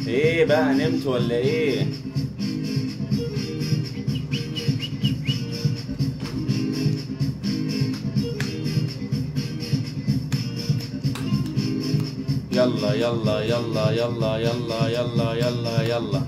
ايه بقى نمت ولا ايه يلا يلا يلا يلا يلا يلا يلا يلا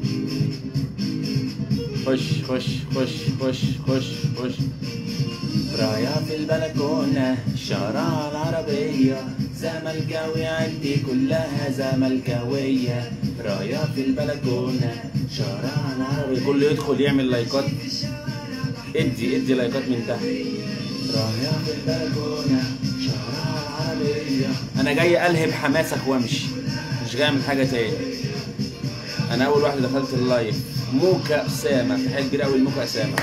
خش خش خش خش خش خش رايا في البلكونة شارع العربية زملكاوي عندي كلها زملكاوية رايا في البلكونة شارع العربية كله يدخل يعمل لايكات ادي ادي لايكات من تحت رايا في البلكونة شارع العربية انا جاي الهب حماسك وامشي مش جاي اعمل حاجة تاني انا اول واحد دخلت اللايف موكا اسامة تحية كبيرة قوي لموكا اسامة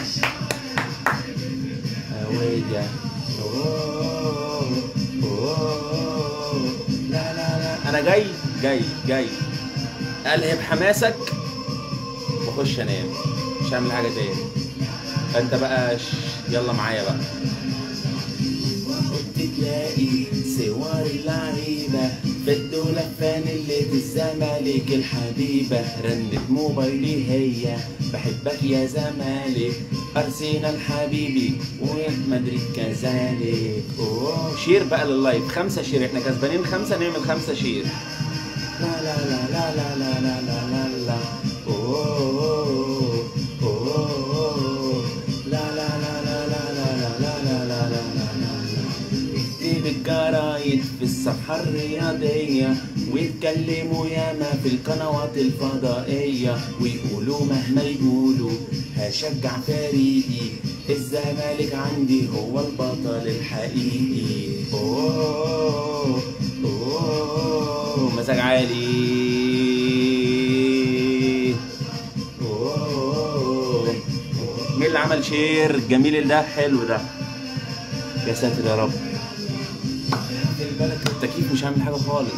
هوية أوه، أوه، لا لا لا انا جاي جاي جاي الهب حماسك واخش انام مش هعمل حاجه تاني فانت بقى ش... يلا معايا بقى كنت تلاقي صور اللعيبة في الدولة فانلة الزمالك الحبيبة رنت موبايلي هي بحبك يا زمالك أرسنال حبيبي ومدريد كذلك أوه شير بقى لللايف خمسة شير احنا كسبانين خمسة نعمل خمسة شير لا لا لا لا لا لا لا لا لا لا أوه أوه لا لا لا لا لا لا لا لا لا لا لا لا اكتب الجرايد في الصفحة الرياضية ويتكلموا ياما في القنوات الفضائية ويقولوا مهما يقولوا هشجع فريقي الزمالك عندي هو البطل الحقيقي أوه أوه مزاج عالي أوه مين اللي عمل شير الجميل ده حلو ده يا ساتر يا رب التكييف مش عامل حاجه خالص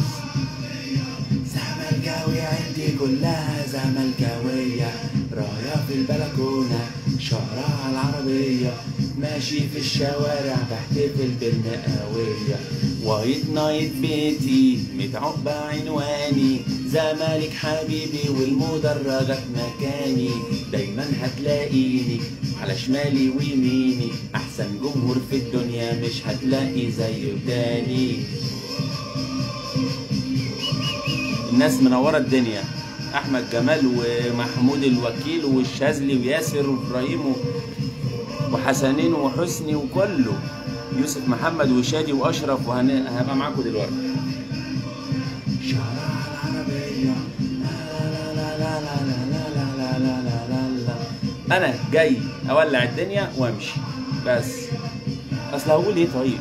زملكاوي عندي كلها زملكاوية رايا في البلكونة شارع العربية ماشي في الشوارع بحتفل بالمئوية وايت نايت بيتي متعب عنواني زمالك حبيبي والمدرجات مكاني دايما هتلاقيني على شمالي ويميني احسن جمهور في الدنيا مش هتلاقي زيه تاني الناس منوره الدنيا احمد جمال ومحمود الوكيل والشاذلي وياسر وابراهيم و- وحسنين وحسني وكله يوسف محمد وشادي واشرف وهبقى معاكم دلوقتي شارع العربية لا لا لا لا لا لا لا لا لا لا لا انا جاي اولع الدنيا وامشي بس اصل هقول ايه طيب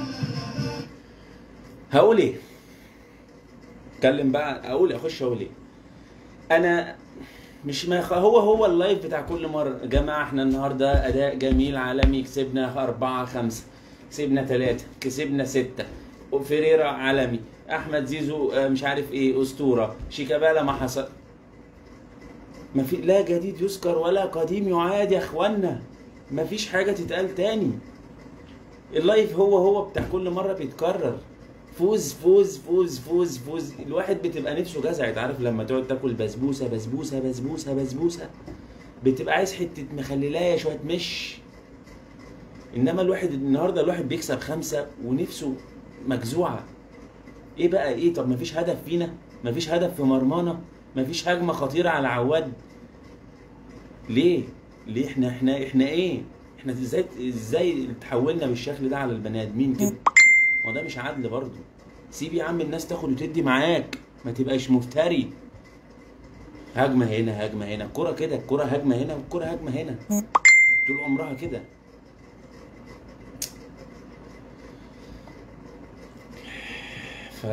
هقول ايه اتكلم بقى اقول اخش اقول ايه انا مش ما يخ- هو هو اللايف بتاع كل مره يا جماعه احنا النهارده اداء جميل عالمي كسبنا أربعة خمسة كسبنا ثلاثة كسبنا ستة وفيريرا عالمي احمد زيزو آه، مش عارف ايه اسطوره شيكابالا ما حصل ما في لا جديد يذكر ولا قديم يعاد يا اخوانا ما فيش حاجه تتقال تاني اللايف هو هو بتاع كل مره بيتكرر فوز فوز فوز فوز فوز الواحد بتبقى نفسه جزعت عارف لما تقعد تاكل بسبوسه بسبوسه بسبوسه بسبوسه بتبقى عايز حته مخللايه شويه مش انما الواحد النهارده الواحد بيكسب خمسه ونفسه مجزوعه ايه بقى ايه طب مفيش هدف فينا مفيش هدف في مرمانا مفيش هجمه خطيره على عواد ليه ليه احنا احنا احنا ايه احنا ازاي ازاي تحولنا بالشكل ده على البني ادمين كده ما ده مش عدل برضه سيب يا عم الناس تاخد وتدي معاك ما تبقاش مفتري هجمه هنا هجمه هنا الكره كده الكره هجمه هنا والكره هجمه هنا طول عمرها كده ف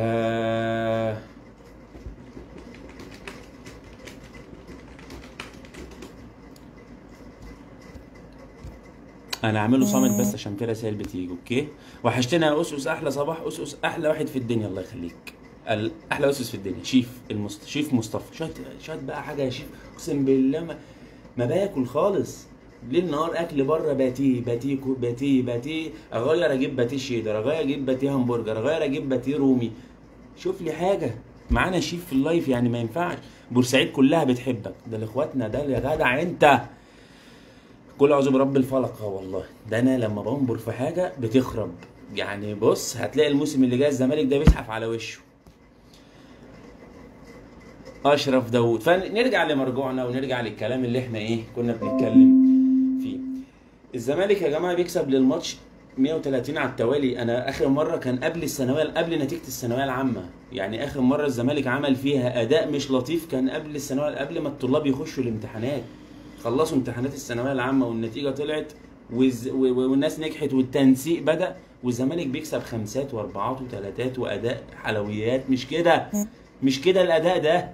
انا عامله صامت بس عشان في رسائل بتيجي اوكي وحشتنا يا اسس احلى صباح اسس احلى واحد في الدنيا الله يخليك ال- احلى اسس في الدنيا شيف المست... شيف مصطفى شويه شويه بقى حاجه يا شيف اقسم بالله ما, ما باكل خالص ليل نهار اكل بره باتيه باتيه كو- باتيه باتيه اغير اجيب باتيه شيدر اغير اجيب باتيه همبرجر اغير اجيب باتيه رومي شوف لي حاجه معانا شيف في اللايف يعني ما ينفعش بورسعيد كلها بتحبك ده لاخواتنا ده يا جدع انت كل اعوذ برب الفلق اه والله ده انا لما بنبر في حاجه بتخرب يعني بص هتلاقي الموسم اللي جاي الزمالك ده بيزحف على وشه اشرف داوود فنرجع لمرجوعنا ونرجع للكلام اللي احنا ايه كنا بنتكلم فيه الزمالك يا جماعه بيكسب للماتش 130 على التوالي انا اخر مره كان قبل الثانويه قبل نتيجه الثانويه العامه يعني اخر مره الزمالك عمل فيها اداء مش لطيف كان قبل الثانويه قبل ما الطلاب يخشوا الامتحانات خلصوا امتحانات الثانويه العامه والنتيجه طلعت والز... و- والناس نجحت والتنسيق بدا والزمالك بيكسب خمسات واربعات وثلاثات واداء حلويات مش كده مش كده الاداء ده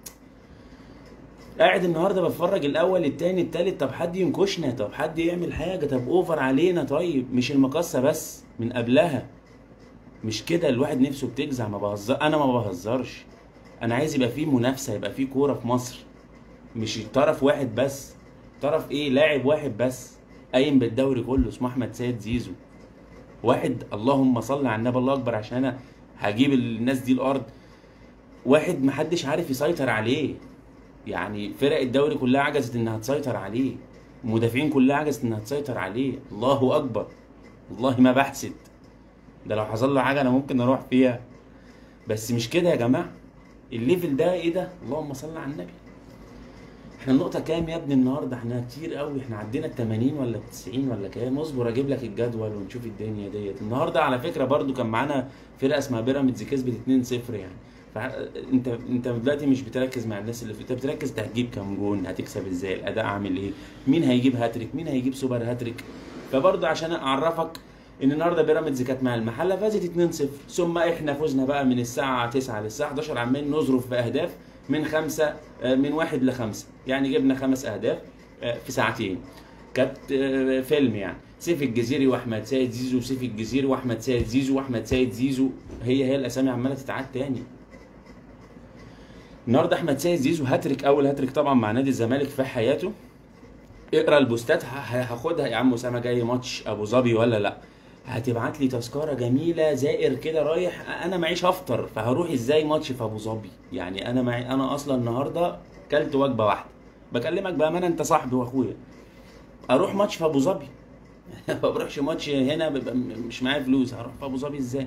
قاعد النهارده بتفرج الاول التاني التالت طب حد ينكشنا طب حد يعمل حاجه طب اوفر علينا طيب مش المقصه بس من قبلها مش كده الواحد نفسه بتجزع ما بهزر انا ما بهزرش انا عايز يبقى فيه منافسه يبقى فيه كوره في مصر مش طرف واحد بس طرف ايه لاعب واحد بس قايم بالدوري كله اسمه احمد سيد زيزو واحد اللهم صل على النبي الله اكبر عشان انا هجيب الناس دي الارض واحد محدش عارف يسيطر عليه يعني فرق الدوري كلها عجزت انها تسيطر عليه المدافعين كلها عجزت انها تسيطر عليه الله اكبر والله ما بحسد ده لو حصل له حاجه انا ممكن اروح فيها بس مش كده يا جماعه الليفل ده ايه ده اللهم صل على النبي احنا النقطة كام يا ابني النهارده؟ احنا كتير قوي احنا عدينا ال 80 ولا ال 90 ولا كام؟ اصبر اجيب لك الجدول ونشوف الدنيا ديت، النهارده على فكرة برضو كان معانا فرقة اسمها بيراميدز كسبت 2-0 يعني. فانت انت دلوقتي مش بتركز مع الناس اللي في انت بتركز انت هتجيب كام جون هتكسب ازاي الاداء عامل ايه مين هيجيب هاتريك مين هيجيب سوبر هاتريك فبرضه عشان اعرفك ان النهارده بيراميدز كانت مع المحله فازت 2-0 ثم احنا فزنا بقى من الساعه 9 للساعه 11 عمالين نظرف باهداف من خمسه آه، من واحد لخمسه يعني جبنا خمس اهداف آه، في ساعتين كانت آه، فيلم يعني سيف الجزيري واحمد سيد زيزو سيف الجزيري واحمد سيد زيزو واحمد سيد زيزو هي هي الاسامي عماله تتعاد تاني النهارده احمد سيد زيزو هاتريك اول هاتريك طبعا مع نادي الزمالك في حياته اقرا البوستات ه- هاخدها يا عم اسامه جاي ماتش ابو ظبي ولا لا هتبعت لي تذكره جميله زائر كده رايح انا معيش افطر فهروح ازاي ماتش في ابو ظبي يعني انا معي انا اصلا النهارده كلت وجبه واحده بكلمك بامانه انت صاحبي واخويا اروح ماتش في ابو ظبي ما بروحش ماتش هنا ببقى م- مش معايا فلوس هروح في ابو ظبي ازاي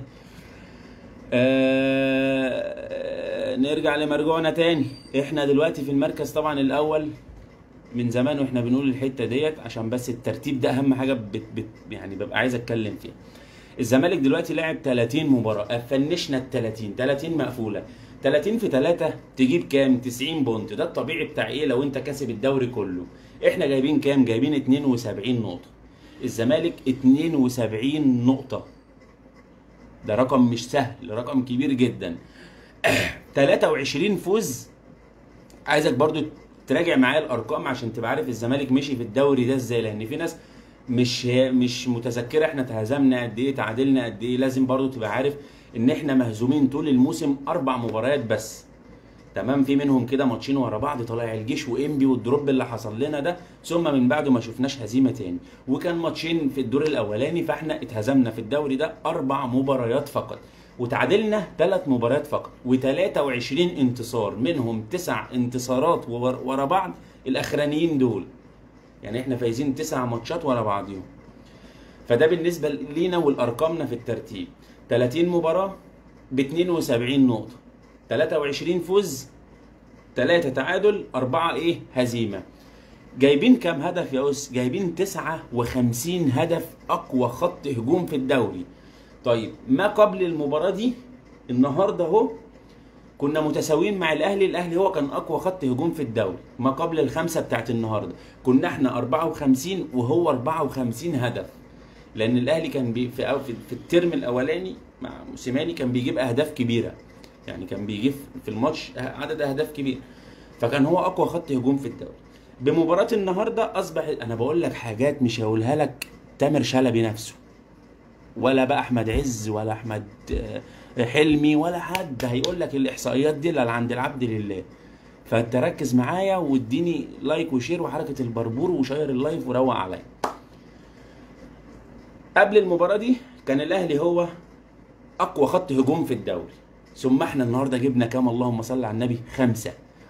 آه نرجع لمرجوعنا تاني احنا دلوقتي في المركز طبعا الاول من زمان واحنا بنقول الحته ديت عشان بس الترتيب ده اهم حاجه بت بت يعني ببقى عايز اتكلم فيها الزمالك دلوقتي لعب 30 مباراه فنشنا ال 30 30 مقفوله 30 في 3 تجيب كام 90 بونت ده الطبيعي بتاع ايه لو انت كاسب الدوري كله احنا جايبين كام جايبين 72 نقطه الزمالك 72 نقطه ده رقم مش سهل رقم كبير جدا 23 فوز عايزك برضو تراجع معايا الارقام عشان تبقى عارف الزمالك مشي في الدوري ده ازاي لان في ناس مش مش متذكره احنا تهزمنا قد ايه تعادلنا قد ايه لازم برضو تبقى عارف ان احنا مهزومين طول الموسم اربع مباريات بس تمام في منهم كده ماتشين ورا بعض طلع الجيش وانبي والدروب اللي حصل لنا ده ثم من بعده ما شفناش هزيمه تاني وكان ماتشين في الدور الاولاني فاحنا اتهزمنا في الدوري ده اربع مباريات فقط وتعادلنا ثلاث مباريات فقط و23 انتصار منهم تسع انتصارات ور- ورا بعض الاخرانيين دول يعني احنا فايزين تسع ماتشات ورا بعضهم فده بالنسبه لينا والارقامنا في الترتيب 30 مباراه ب 72 نقطه 23 فوز 3 تعادل 4 ايه هزيمه جايبين كام هدف يا اس جايبين 59 هدف اقوى خط هجوم في الدوري طيب ما قبل المباراه دي النهارده اهو كنا متساويين مع الاهلي الاهلي هو كان اقوى خط هجوم في الدوري ما قبل الخمسه بتاعت النهارده كنا احنا 54 وهو 54 هدف لان الاهلي كان بي في أو- في في الترم الاولاني مع موسيماني كان بيجيب اهداف كبيره يعني كان بيجيب في الماتش عدد اهداف كبير فكان هو اقوى خط هجوم في الدوري بمباراه النهارده اصبح انا بقول لك حاجات مش هقولها لك تامر شلبي نفسه ولا بقى احمد عز ولا احمد آه، حلمي ولا حد هيقول لك الاحصائيات دي اللي عند العبد لله فانت ركز معايا واديني لايك وشير وحركه البربور وشير اللايف وروق عليا قبل المباراه دي كان الاهلي هو اقوى خط هجوم في الدوري ثم احنا النهارده جبنا كام اللهم صل على النبي خمسه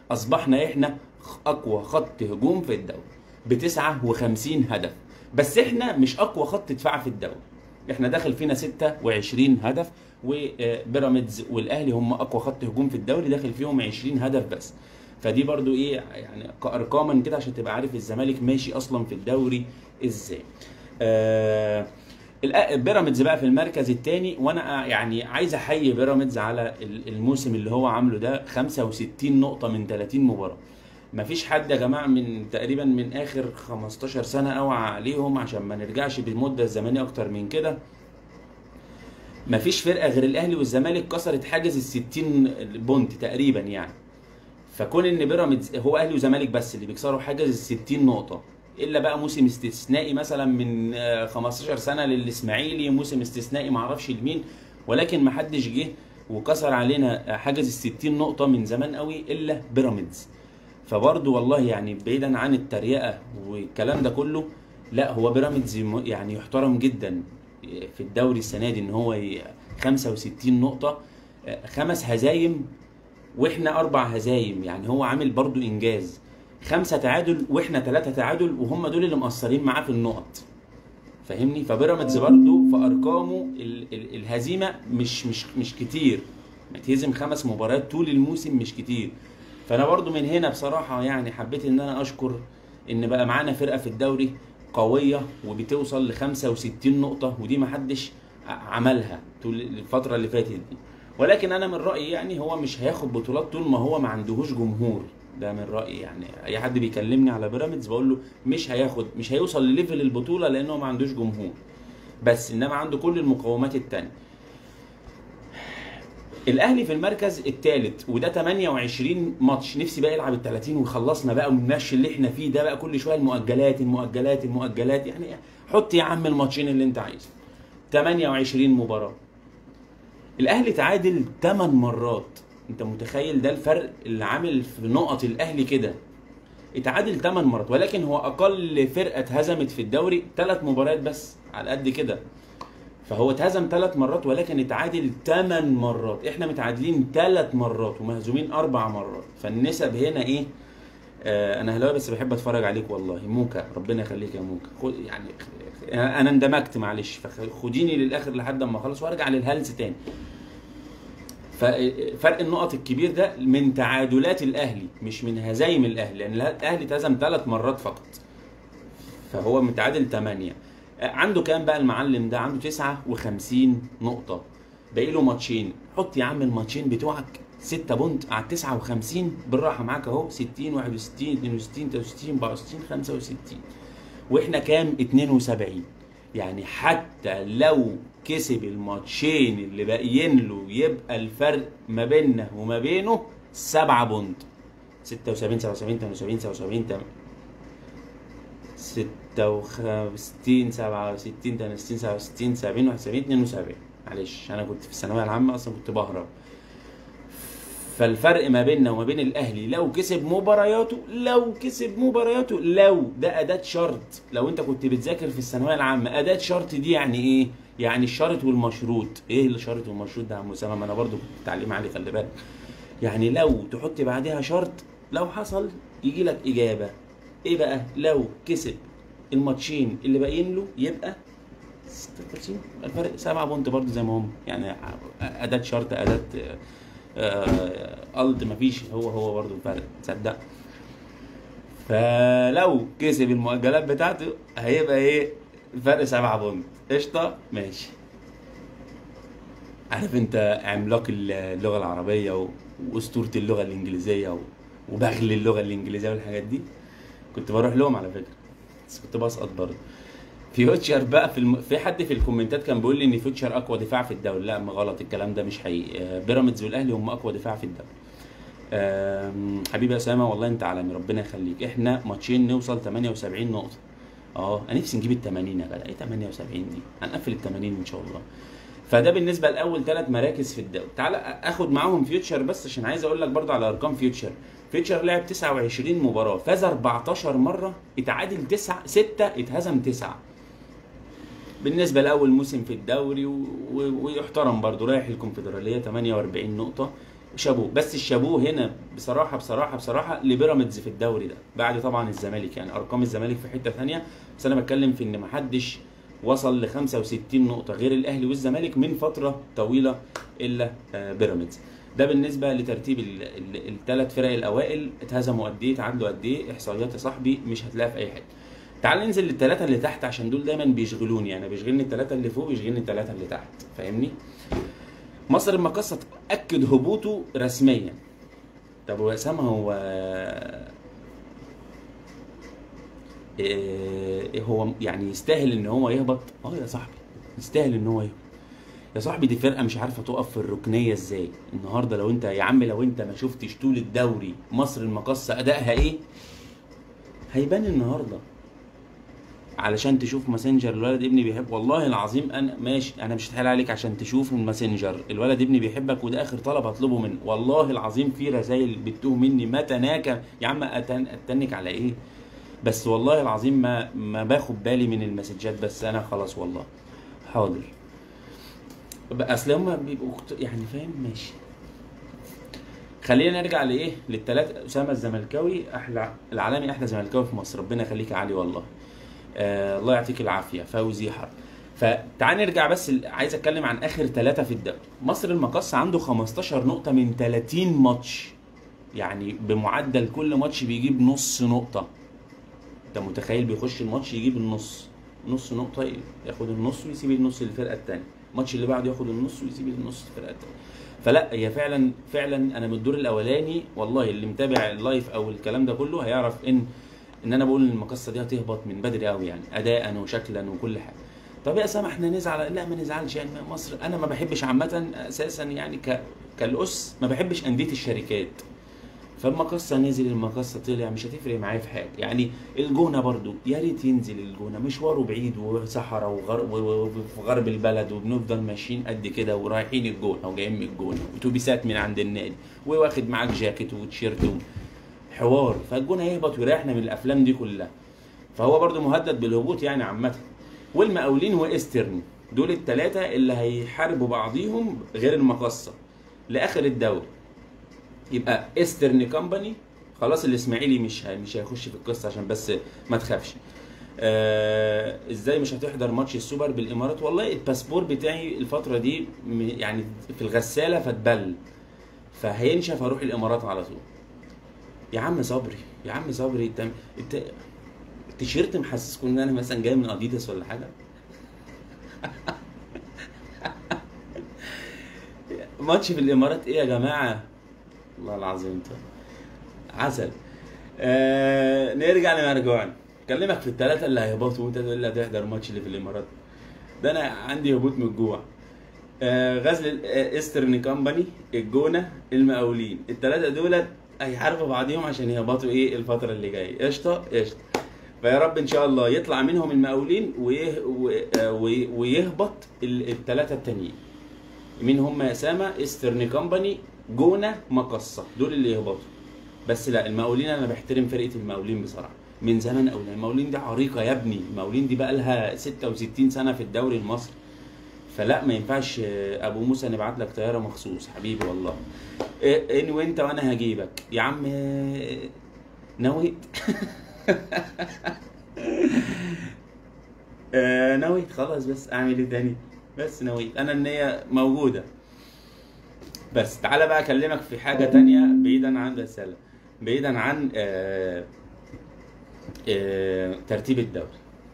اصبحنا احنا اقوى خط هجوم في الدوري ب 59 هدف بس احنا مش اقوى خط دفاع في الدوري احنا داخل فينا 26 هدف وبيراميدز والاهلي هم اقوى خط هجوم في الدوري داخل فيهم 20 هدف بس فدي برضو ايه يعني كارقاما كده عشان تبقى عارف الزمالك ماشي اصلا في الدوري ازاي آه الأ- بيراميدز بقى في المركز الثاني وانا يعني عايز احيي بيراميدز على ال- الموسم اللي هو عامله ده 65 نقطه من 30 مباراه مفيش حد يا جماعه من تقريبا من اخر 15 سنه اوعى عليهم عشان ما نرجعش بالمده الزمنيه اكتر من كده مفيش فرقه غير الاهلي والزمالك كسرت حاجز ال 60 بونت تقريبا يعني فكون ان بيراميدز هو اهلي وزمالك بس اللي بيكسروا حاجز ال 60 نقطه الا بقى موسم استثنائي مثلا من آه، 15 سنه للاسماعيلي موسم استثنائي معرفش لمين ولكن ما حدش جه وكسر علينا حاجز ال 60 نقطه من زمان قوي الا بيراميدز فبرضه والله يعني بعيدا عن التريقه والكلام ده كله لا هو بيراميدز م- يعني يحترم جدا في الدوري السنه دي ان هو ي- 65 نقطه آه، خمس هزايم واحنا اربع هزايم يعني هو عامل برضو انجاز خمسه تعادل واحنا ثلاثه تعادل وهم دول اللي مقصرين معاه في النقط فاهمني فبيراميدز برضو في ارقامه ال ال الهزيمه مش مش مش كتير متهزم خمس مباريات طول الموسم مش كتير فانا برضو من هنا بصراحه يعني حبيت ان انا اشكر ان بقى معانا فرقه في الدوري قويه وبتوصل ل 65 نقطه ودي ما حدش عملها طول الفتره اللي فاتت دي ولكن انا من رايي يعني هو مش هياخد بطولات طول ما هو ما عندهوش جمهور ده من رايي يعني اي حد بيكلمني على بيراميدز بقول له مش هياخد مش هيوصل لليفل البطوله لانه ما عندوش جمهور بس انما عنده كل المقومات التانية الاهلي في المركز الثالث وده 28 ماتش نفسي بقى يلعب ال 30 ويخلصنا بقى ونمشي اللي احنا فيه ده بقى كل شويه المؤجلات المؤجلات المؤجلات يعني حط يا عم الماتشين اللي انت عايزه 28 مباراه الاهلي تعادل 8 مرات انت متخيل ده الفرق اللي عامل في نقط الاهلي كده اتعادل 8 مرات ولكن هو اقل فرقه اتهزمت في الدوري ثلاث مباريات بس على قد كده فهو اتهزم ثلاث مرات ولكن اتعادل 8 مرات احنا متعادلين ثلاث مرات ومهزومين اربع مرات فالنسب هنا ايه آه انا هلاوي بس بحب اتفرج عليك والله موكا ربنا يخليك يا موكا خد يعني انا اندمجت معلش فخديني للاخر لحد اما اخلص وارجع للهلس تاني ففرق النقط الكبير ده من تعادلات الاهلي مش من هزايم الاهلي لان الاهلي اتهزم ثلاث مرات فقط فهو متعادل 8 عنده كام بقى المعلم ده عنده 59 نقطة باقي له ماتشين حط يا عم الماتشين بتوعك 6 بونت على 59 بالراحة معاك اهو 60 61 62 63 64 65 واحنا كام 72 يعني حتى لو كسب الماتشين اللي باقيين له يبقى الفرق ما بيننا وما بينه 7 بونت 76 77 78 77 66 67 68 67 70 71 72 معلش انا كنت في الثانويه العامه اصلا كنت بهرب فالفرق ما بيننا وما بين الاهلي لو كسب مبارياته لو كسب مبارياته لو ده اداه شرط لو انت كنت بتذاكر في الثانويه العامه اداه شرط دي يعني ايه يعني الشرط والمشروط ايه الشرط والمشروط ده يا عم اسامه ما انا برضو كنت تعليم عالي خلي بالك يعني لو تحط بعدها شرط لو حصل يجي لك اجابه ايه بقى لو كسب الماتشين اللي باقيين له يبقى 36 الفرق 7 بونت برضه زي ما هم يعني اداه شرط اداه قلد مفيش هو هو برضه الفرق تصدق فلو كسب المؤجلات بتاعته هيبقى ايه الفرق 7 بونت قشطه ماشي عارف انت عملاق اللغه العربيه واسطوره اللغه الانجليزيه وبغل اللغه الانجليزيه والحاجات دي كنت بروح لهم على فكره بس كنت بسقط برضه فيوتشر بقى في الم... في حد في الكومنتات كان بيقول لي ان فيوتشر اقوى دفاع في الدوري لا غلط الكلام ده مش حقيقي بيراميدز والاهلي هم اقوى دفاع في الدوري حبيبي اسامه والله انت عالمي ربنا يخليك احنا ماتشين نوصل 78 نقطه اه انا نفسي نجيب ال 80 يا جدع ايه 78 دي هنقفل ال 80 ان شاء الله فده بالنسبه لاول ثلاث مراكز في الدوري تعال اخد معاهم فيوتشر بس عشان عايز اقول لك برضه على ارقام فيوتشر فيوتشر لعب 29 مباراه فاز 14 مره اتعادل 9 6 اتهزم 9 بالنسبه لاول موسم في الدوري و... و... ويحترم برضه رايح الكونفدراليه 48 نقطه شابوه بس الشابوه هنا بصراحه بصراحه بصراحه لبيراميدز في الدوري ده بعد طبعا الزمالك يعني ارقام الزمالك في حته ثانيه بس انا بتكلم في ان ما حدش وصل ل 65 نقطه غير الاهلي والزمالك من فتره طويله الا آه، بيراميدز ده بالنسبه لترتيب الثلاث فرق الاوائل اتهزموا قد ايه تعادلوا قد ايه احصائيات يا صاحبي مش هتلاقيها في اي حته تعال ننزل للثلاثه اللي تحت عشان دول دايما بيشغلوني يعني بيشغلني الثلاثه اللي فوق بيشغلني الثلاثه اللي تحت فاهمني مصر المقاصة تأكد هبوطه رسميا طب هو اسامه هو إيه هو يعني يستاهل ان هو يهبط اه يا صاحبي يستاهل ان هو يهبط يا صاحبي دي فرقه مش عارفه تقف في الركنيه ازاي النهارده لو انت يا عم لو انت ما شفتش طول الدوري مصر المقاصة ادائها ايه هيبان النهارده علشان تشوف ماسنجر الولد ابني بيحب والله العظيم انا ماشي انا مش هتحايل عليك عشان تشوف الماسنجر الولد ابني بيحبك وده اخر طلب هطلبه منه والله العظيم في رسائل بتوه مني ما تناكى يا عم أتن... اتنك على ايه بس والله العظيم ما ما باخد بالي من المسجات بس انا خلاص والله حاضر اصل هم بيبقوا يعني فاهم ماشي خلينا نرجع لايه للثلاث اسامه الزملكاوي احلى العالمي احلى زملكاوي في مصر ربنا يخليك يا علي والله آه الله يعطيك العافيه فوزي حرب فتعال نرجع بس عايز اتكلم عن اخر ثلاثه في الدوري مصر المقص عنده 15 نقطه من 30 ماتش يعني بمعدل كل ماتش بيجيب نص نقطه انت متخيل بيخش الماتش يجيب النص نص نقطه ياخد النص ويسيب النص للفرقه الثانيه الماتش اللي بعده ياخد النص ويسيب النص للفرقه الثانيه فلا هي فعلا فعلا انا من الدور الاولاني والله اللي متابع اللايف او الكلام ده كله هيعرف ان ان انا بقول ان المقصه دي هتهبط من بدري قوي يعني اداء وشكلا وكل حاجه طب يا اسامه احنا نزعل لا ما نزعلش يعني مصر انا ما بحبش عامه اساسا يعني ك... كالاس ما بحبش انديه الشركات فالمقصة نزل المقصة طلع مش هتفرق معايا في حاجة يعني الجونة برضو يا ريت ينزل الجونة مشواره بعيد وصحراء وغرب وفي غرب البلد وبنفضل ماشيين قد كده ورايحين الجونة وجايين من الجونة اتوبيسات من عند النادي وواخد معاك جاكيت وتيشيرت حوار فالجونة يهبط ويريحنا من الافلام دي كلها فهو برضو مهدد بالهبوط يعني عامة والمقاولين وايسترن دول الثلاثة اللي هيحاربوا بعضيهم غير المقصة لاخر الدوري يبقى ايسترن كومباني خلاص الاسماعيلي مش مش هيخش في القصه عشان بس ما تخافش آه ازاي مش هتحضر ماتش السوبر بالامارات والله الباسبور بتاعي الفتره دي يعني في الغساله فتبل فهينشف اروح الامارات على طول يا عم صبري يا عم صبري انت انت التيشيرت محسسكم ان انا مثلا جاي من اديداس ولا حاجه ماتش في الامارات ايه يا جماعه والله العظيم انت عسل آه نرجع لمرجوعنا اكلمك في الثلاثه اللي هيهبطوا وانت تقول لي هتحضر ماتش اللي في الامارات ده انا عندي هبوط من الجوع آه غزل ايسترن كومباني الجونه المقاولين الثلاثه دولت هيحاربوا بعضيهم عشان يهبطوا ايه الفتره اللي جايه قشطه قشطه فيا رب ان شاء الله يطلع منهم المقاولين ويه ويهبط الثلاثه التانيين مين هم يا اسامه ايسترن كومباني جونه مقصه دول اللي يهبطوا بس لا المقاولين انا بحترم فرقه المقاولين بصراحه من زمان قوي المقاولين دي عريقه يا ابني المقاولين دي بقى لها 66 سنه في الدوري المصري فلا ما ينفعش ابو موسى نبعت لك طياره مخصوص حبيبي والله ان وانت وانا هجيبك يا عم نويت نويت خلاص بس اعمل ايه تاني بس نويت انا النيه موجوده بس تعالى بقى اكلمك في حاجه تانية بعيدا عن رساله بعيدا عن آآ آآ ترتيب الدوري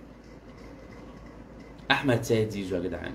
احمد سيد زيزو يا جدعان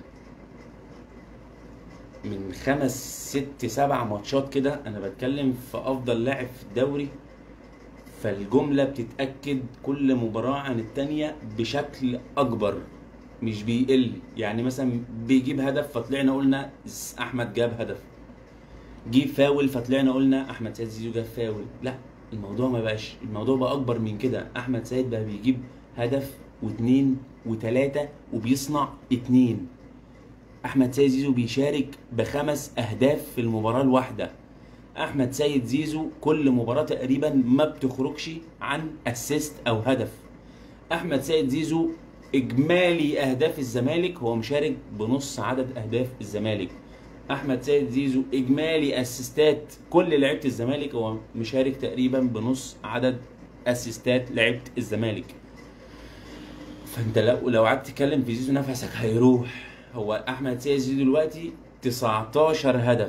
من خمس ست سبع ماتشات كده انا بتكلم في افضل لاعب في الدوري فالجملة بتتأكد كل مباراة عن التانية بشكل أكبر مش بيقل يعني مثلا بيجيب هدف فطلعنا قلنا أحمد جاب هدف جيب فاول فطلعنا قلنا أحمد سيد زيزو جاب فاول لا الموضوع ما بقاش الموضوع بقى أكبر من كده أحمد سيد بقى بيجيب هدف واثنين وثلاثة وبيصنع اتنين أحمد سيد زيزو بيشارك بخمس أهداف في المباراة الواحدة احمد سيد زيزو كل مباراه تقريبا ما بتخرجش عن اسيست او هدف احمد سيد زيزو اجمالي اهداف الزمالك هو مشارك بنص عدد اهداف الزمالك احمد سيد زيزو اجمالي اسيستات كل لعيبه الزمالك هو مشارك تقريبا بنص عدد اسيستات لعيبه الزمالك فانت لو لو قعدت تتكلم في زيزو نفسك هيروح هو احمد سيد زيزو دلوقتي 19 هدف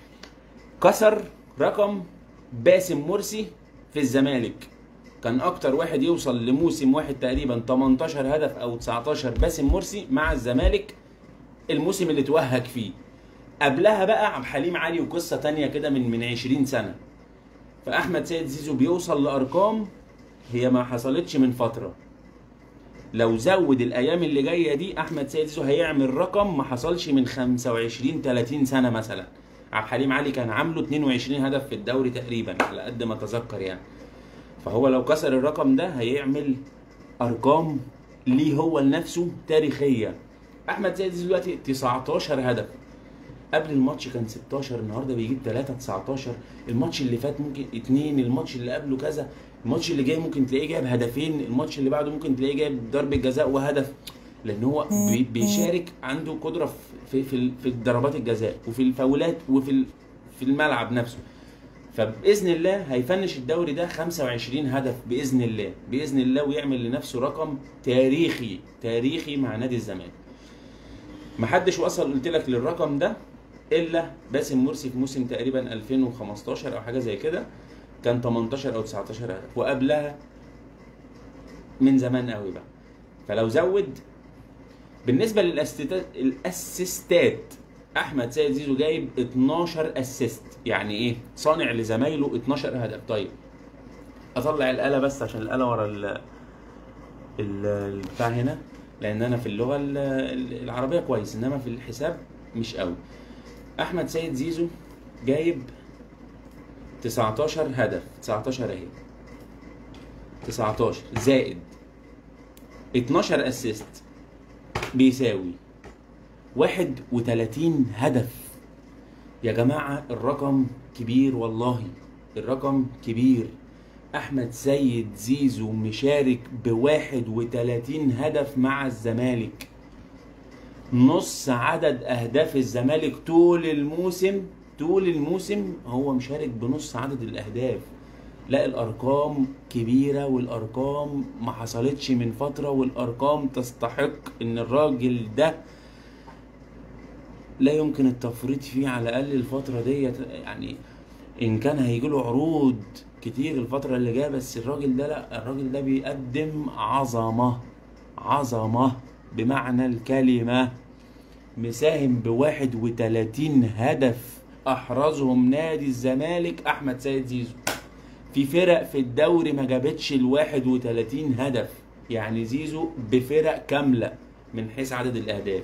كسر رقم باسم مرسي في الزمالك كان اكتر واحد يوصل لموسم واحد تقريبا 18 هدف او 19 باسم مرسي مع الزمالك الموسم اللي توهج فيه قبلها بقى عبد الحليم علي وقصه تانية كده من من 20 سنه فاحمد سيد زيزو بيوصل لارقام هي ما حصلتش من فتره لو زود الايام اللي جايه دي احمد سيد زيزو هيعمل رقم ما حصلش من 25 30 سنه مثلا عبد الحليم علي كان عامله 22 هدف في الدوري تقريبا على قد ما اتذكر يعني فهو لو كسر الرقم ده هيعمل ارقام ليه هو لنفسه تاريخيه احمد سيد زيزو دلوقتي 19 هدف قبل الماتش كان 16 النهارده بيجيب 3 19 الماتش اللي فات ممكن اتنين الماتش اللي قبله كذا الماتش اللي جاي ممكن تلاقيه جايب هدفين الماتش اللي بعده ممكن تلاقيه جايب ضربه جزاء وهدف لان هو بي- بيشارك عنده قدره في في في ضربات الجزاء وفي الفاولات وفي ال- في الملعب نفسه فباذن الله هيفنش الدوري ده 25 هدف باذن الله باذن الله ويعمل لنفسه رقم تاريخي تاريخي مع نادي الزمالك محدش وصل قلت لك للرقم ده الا باسم مرسي في موسم تقريبا 2015 او حاجه زي كده كان 18 او 19 هدف وقبلها من زمان قوي بقى فلو زود بالنسبه للاسيستات الاسيستات احمد سيد زيزو جايب 12 اسيست يعني ايه صانع لزمايله 12 هدف طيب اطلع الاله بس عشان الاله ورا ال ال- البتاع هنا لان انا في اللغه ال- ال- العربيه كويس انما في الحساب مش قوي احمد سيد زيزو جايب 19 هدف 19 اهي 19 زائد 12 اسيست بيساوي 31 هدف يا جماعة الرقم كبير والله الرقم كبير أحمد سيد زيزو مشارك ب 31 هدف مع الزمالك نص عدد أهداف الزمالك طول الموسم طول الموسم هو مشارك بنص عدد الأهداف لا الأرقام كبيرة والأرقام ما حصلتش من فترة والأرقام تستحق إن الراجل ده لا يمكن التفريط فيه على الاقل الفتره ديت يعني ان كان هيجي له عروض كتير الفتره اللي جايه بس الراجل ده لا الراجل ده بيقدم عظمه عظمه بمعنى الكلمه مساهم ب 31 هدف احرزهم نادي الزمالك احمد سيد زيزو في فرق في الدوري ما جابتش ال 31 هدف يعني زيزو بفرق كامله من حيث عدد الاهداف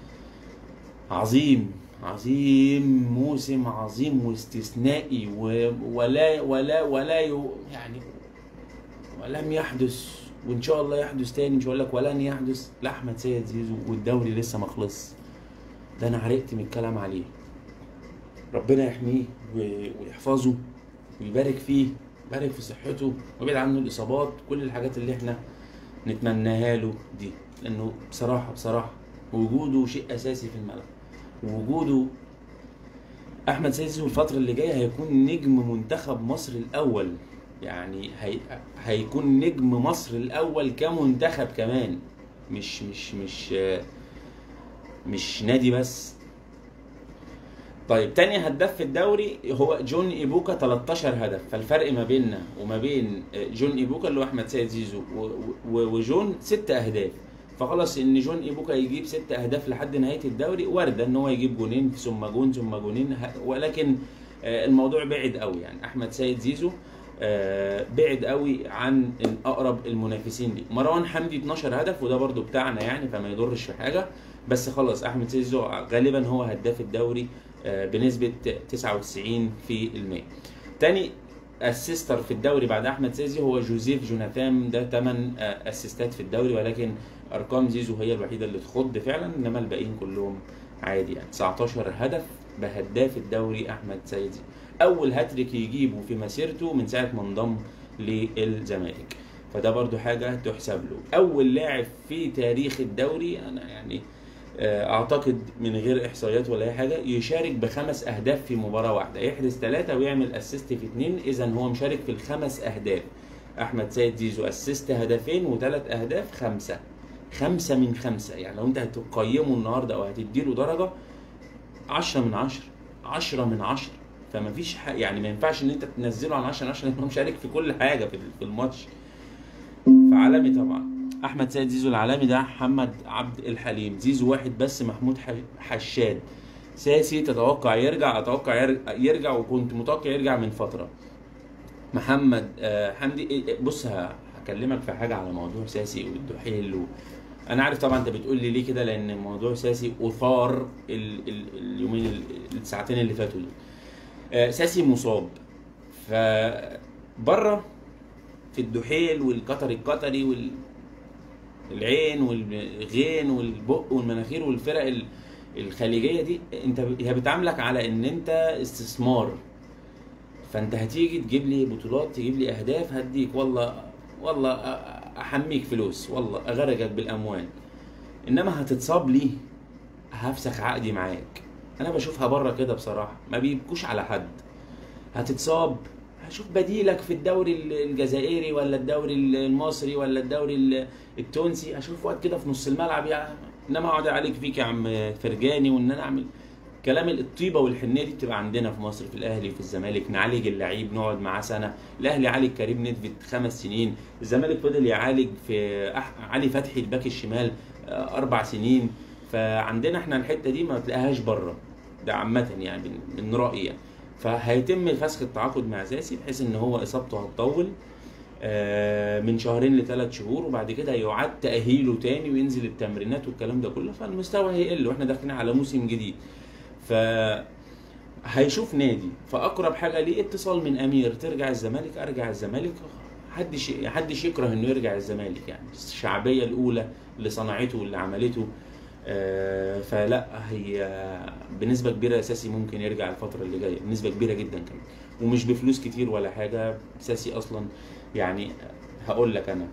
عظيم عظيم موسم عظيم واستثنائي و- ولا ولا ولا ي- يعني ولم يحدث وان شاء الله يحدث تاني مش هقول لك ولن يحدث لاحمد سيد زيزو والدوري لسه ما خلص ده انا عرقت من الكلام عليه ربنا يحميه و- ويحفظه ويبارك فيه يبارك في صحته ويبعد عنه الاصابات كل الحاجات اللي احنا نتمناها له دي لانه بصراحه بصراحه وجوده شيء اساسي في الملعب وجوده احمد سيد زيزو الفتره اللي جايه هيكون نجم منتخب مصر الاول يعني هي... هيكون نجم مصر الاول كمنتخب كمان مش مش مش مش نادي بس طيب تاني هداف في الدوري هو جون ايبوكا 13 هدف فالفرق ما بيننا وما بين جون ايبوكا اللي هو احمد سيد زيزو و- و- وجون ست اهداف فخلاص ان جون ايبوكا يجيب ست اهداف لحد نهايه الدوري وارده ان هو يجيب جونين ثم جون ثم جونين ه- ولكن آه، الموضوع بعد قوي يعني احمد سيد زيزو آه، بعد قوي عن اقرب المنافسين ليه مروان حمدي 12 هدف وده برضو بتاعنا يعني فما يضرش في حاجه بس خلاص احمد سيد زيزو غالبا هو هداف الدوري آه، بنسبه 99 في المية تاني اسيستر في الدوري بعد احمد سيزي هو جوزيف جوناثان ده 8 اسيستات في الدوري ولكن ارقام زيزو هي الوحيده اللي تخض فعلا انما الباقيين كلهم عادي يعني 19 هدف بهداف الدوري احمد سيد زيزو اول هاتريك يجيبه في مسيرته من ساعه ما انضم للزمالك فده برضو حاجه تحسب له اول لاعب في تاريخ الدوري انا يعني آه، اعتقد من غير احصائيات ولا اي حاجه يشارك بخمس اهداف في مباراه واحده يحرز ثلاثه ويعمل اسيست في اثنين اذا هو مشارك في الخمس اهداف احمد سيد زيزو اسيست هدفين وثلاث اهداف خمسه خمسه من خمسه يعني لو انت هتقيمه النهارده او هتديله درجه 10 من 10 10 من 10 فما فيش ح... يعني ما ينفعش ان انت تنزله عن 10 من 10 لانه مشارك في كل حاجه في في الماتش فعالمي طبعا احمد سيد زيزو العالمي ده محمد عبد الحليم زيزو واحد بس محمود ح- حشاد ساسي تتوقع يرجع اتوقع ير- يرجع وكنت متوقع يرجع من فتره محمد آه، حمدي إيه- إيه، بص ه- هكلمك في حاجه على موضوع ساسي والدحيل و... انا عارف طبعا انت بتقول لي ليه كده لان موضوع ساسي اثار ال... ال... اليومين ال- الساعتين اللي فاتوا دول آه، ساسي مصاب فبره في الدحيل والقطري القطري وال العين والغين والبق والمناخير والفرق ال- الخليجيه دي انت ب- هي بتعاملك على ان انت استثمار فانت هتيجي تجيب لي بطولات تجيب لي اهداف هديك والله والله أ- احميك فلوس والله اغرقك بالاموال انما هتتصاب لي هفسخ عقدي معاك انا بشوفها بره كده بصراحه ما بيبكوش على حد هتتصاب هشوف بديلك في الدوري ال- الجزائري ولا الدوري ال- المصري ولا الدوري ال- التونسي اشوف وقت كده في نص الملعب يعني انما اقعد عليك فيك يا عم فرجاني وان انا اعمل كلام الطيبه والحنيه دي بتبقى عندنا في مصر في الاهلي وفي الزمالك نعالج اللعيب نقعد معاه سنه الاهلي عالج كريم نيدفيد خمس سنين الزمالك فضل يعالج في أح... علي فتحي الباك الشمال آه، اربع سنين فعندنا احنا الحته دي ما تلاقيهاش بره ده عامه يعني من- من رايي يعني فهيتم فسخ التعاقد مع زاسي بحيث ان هو اصابته هتطول آه، من شهرين لثلاث شهور وبعد كده يعاد تاهيله تاني وينزل التمرينات والكلام ده كله فالمستوى هيقل واحنا داخلين على موسم جديد ف هيشوف نادي فاقرب حاجه ليه اتصال من امير ترجع الزمالك ارجع الزمالك حدش حدش يكره انه يرجع الزمالك يعني الشعبيه الاولى اللي صنعته واللي عملته آه، فلا هي بنسبه كبيره اساسي ممكن يرجع الفتره اللي جايه بنسبه كبيره جدا كمان ومش بفلوس كتير ولا حاجه اساسي اصلا يعني هقول لك انا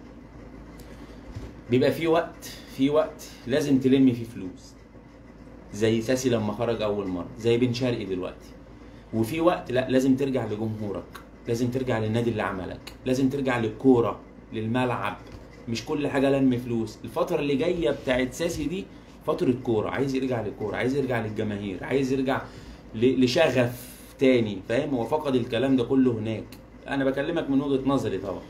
بيبقى في وقت في وقت لازم تلم فيه فلوس زي ساسي لما خرج اول مره زي بن شرقي دلوقتي وفي وقت لا لازم ترجع لجمهورك لازم ترجع للنادي اللي عملك لازم ترجع للكوره للملعب مش كل حاجه لم فلوس الفتره اللي جايه بتاعت ساسي دي فتره كوره عايز يرجع للكوره عايز يرجع للجماهير عايز يرجع ل- لشغف تاني فاهم هو فقد الكلام ده كله هناك انا بكلمك من وجهه نظري طبعا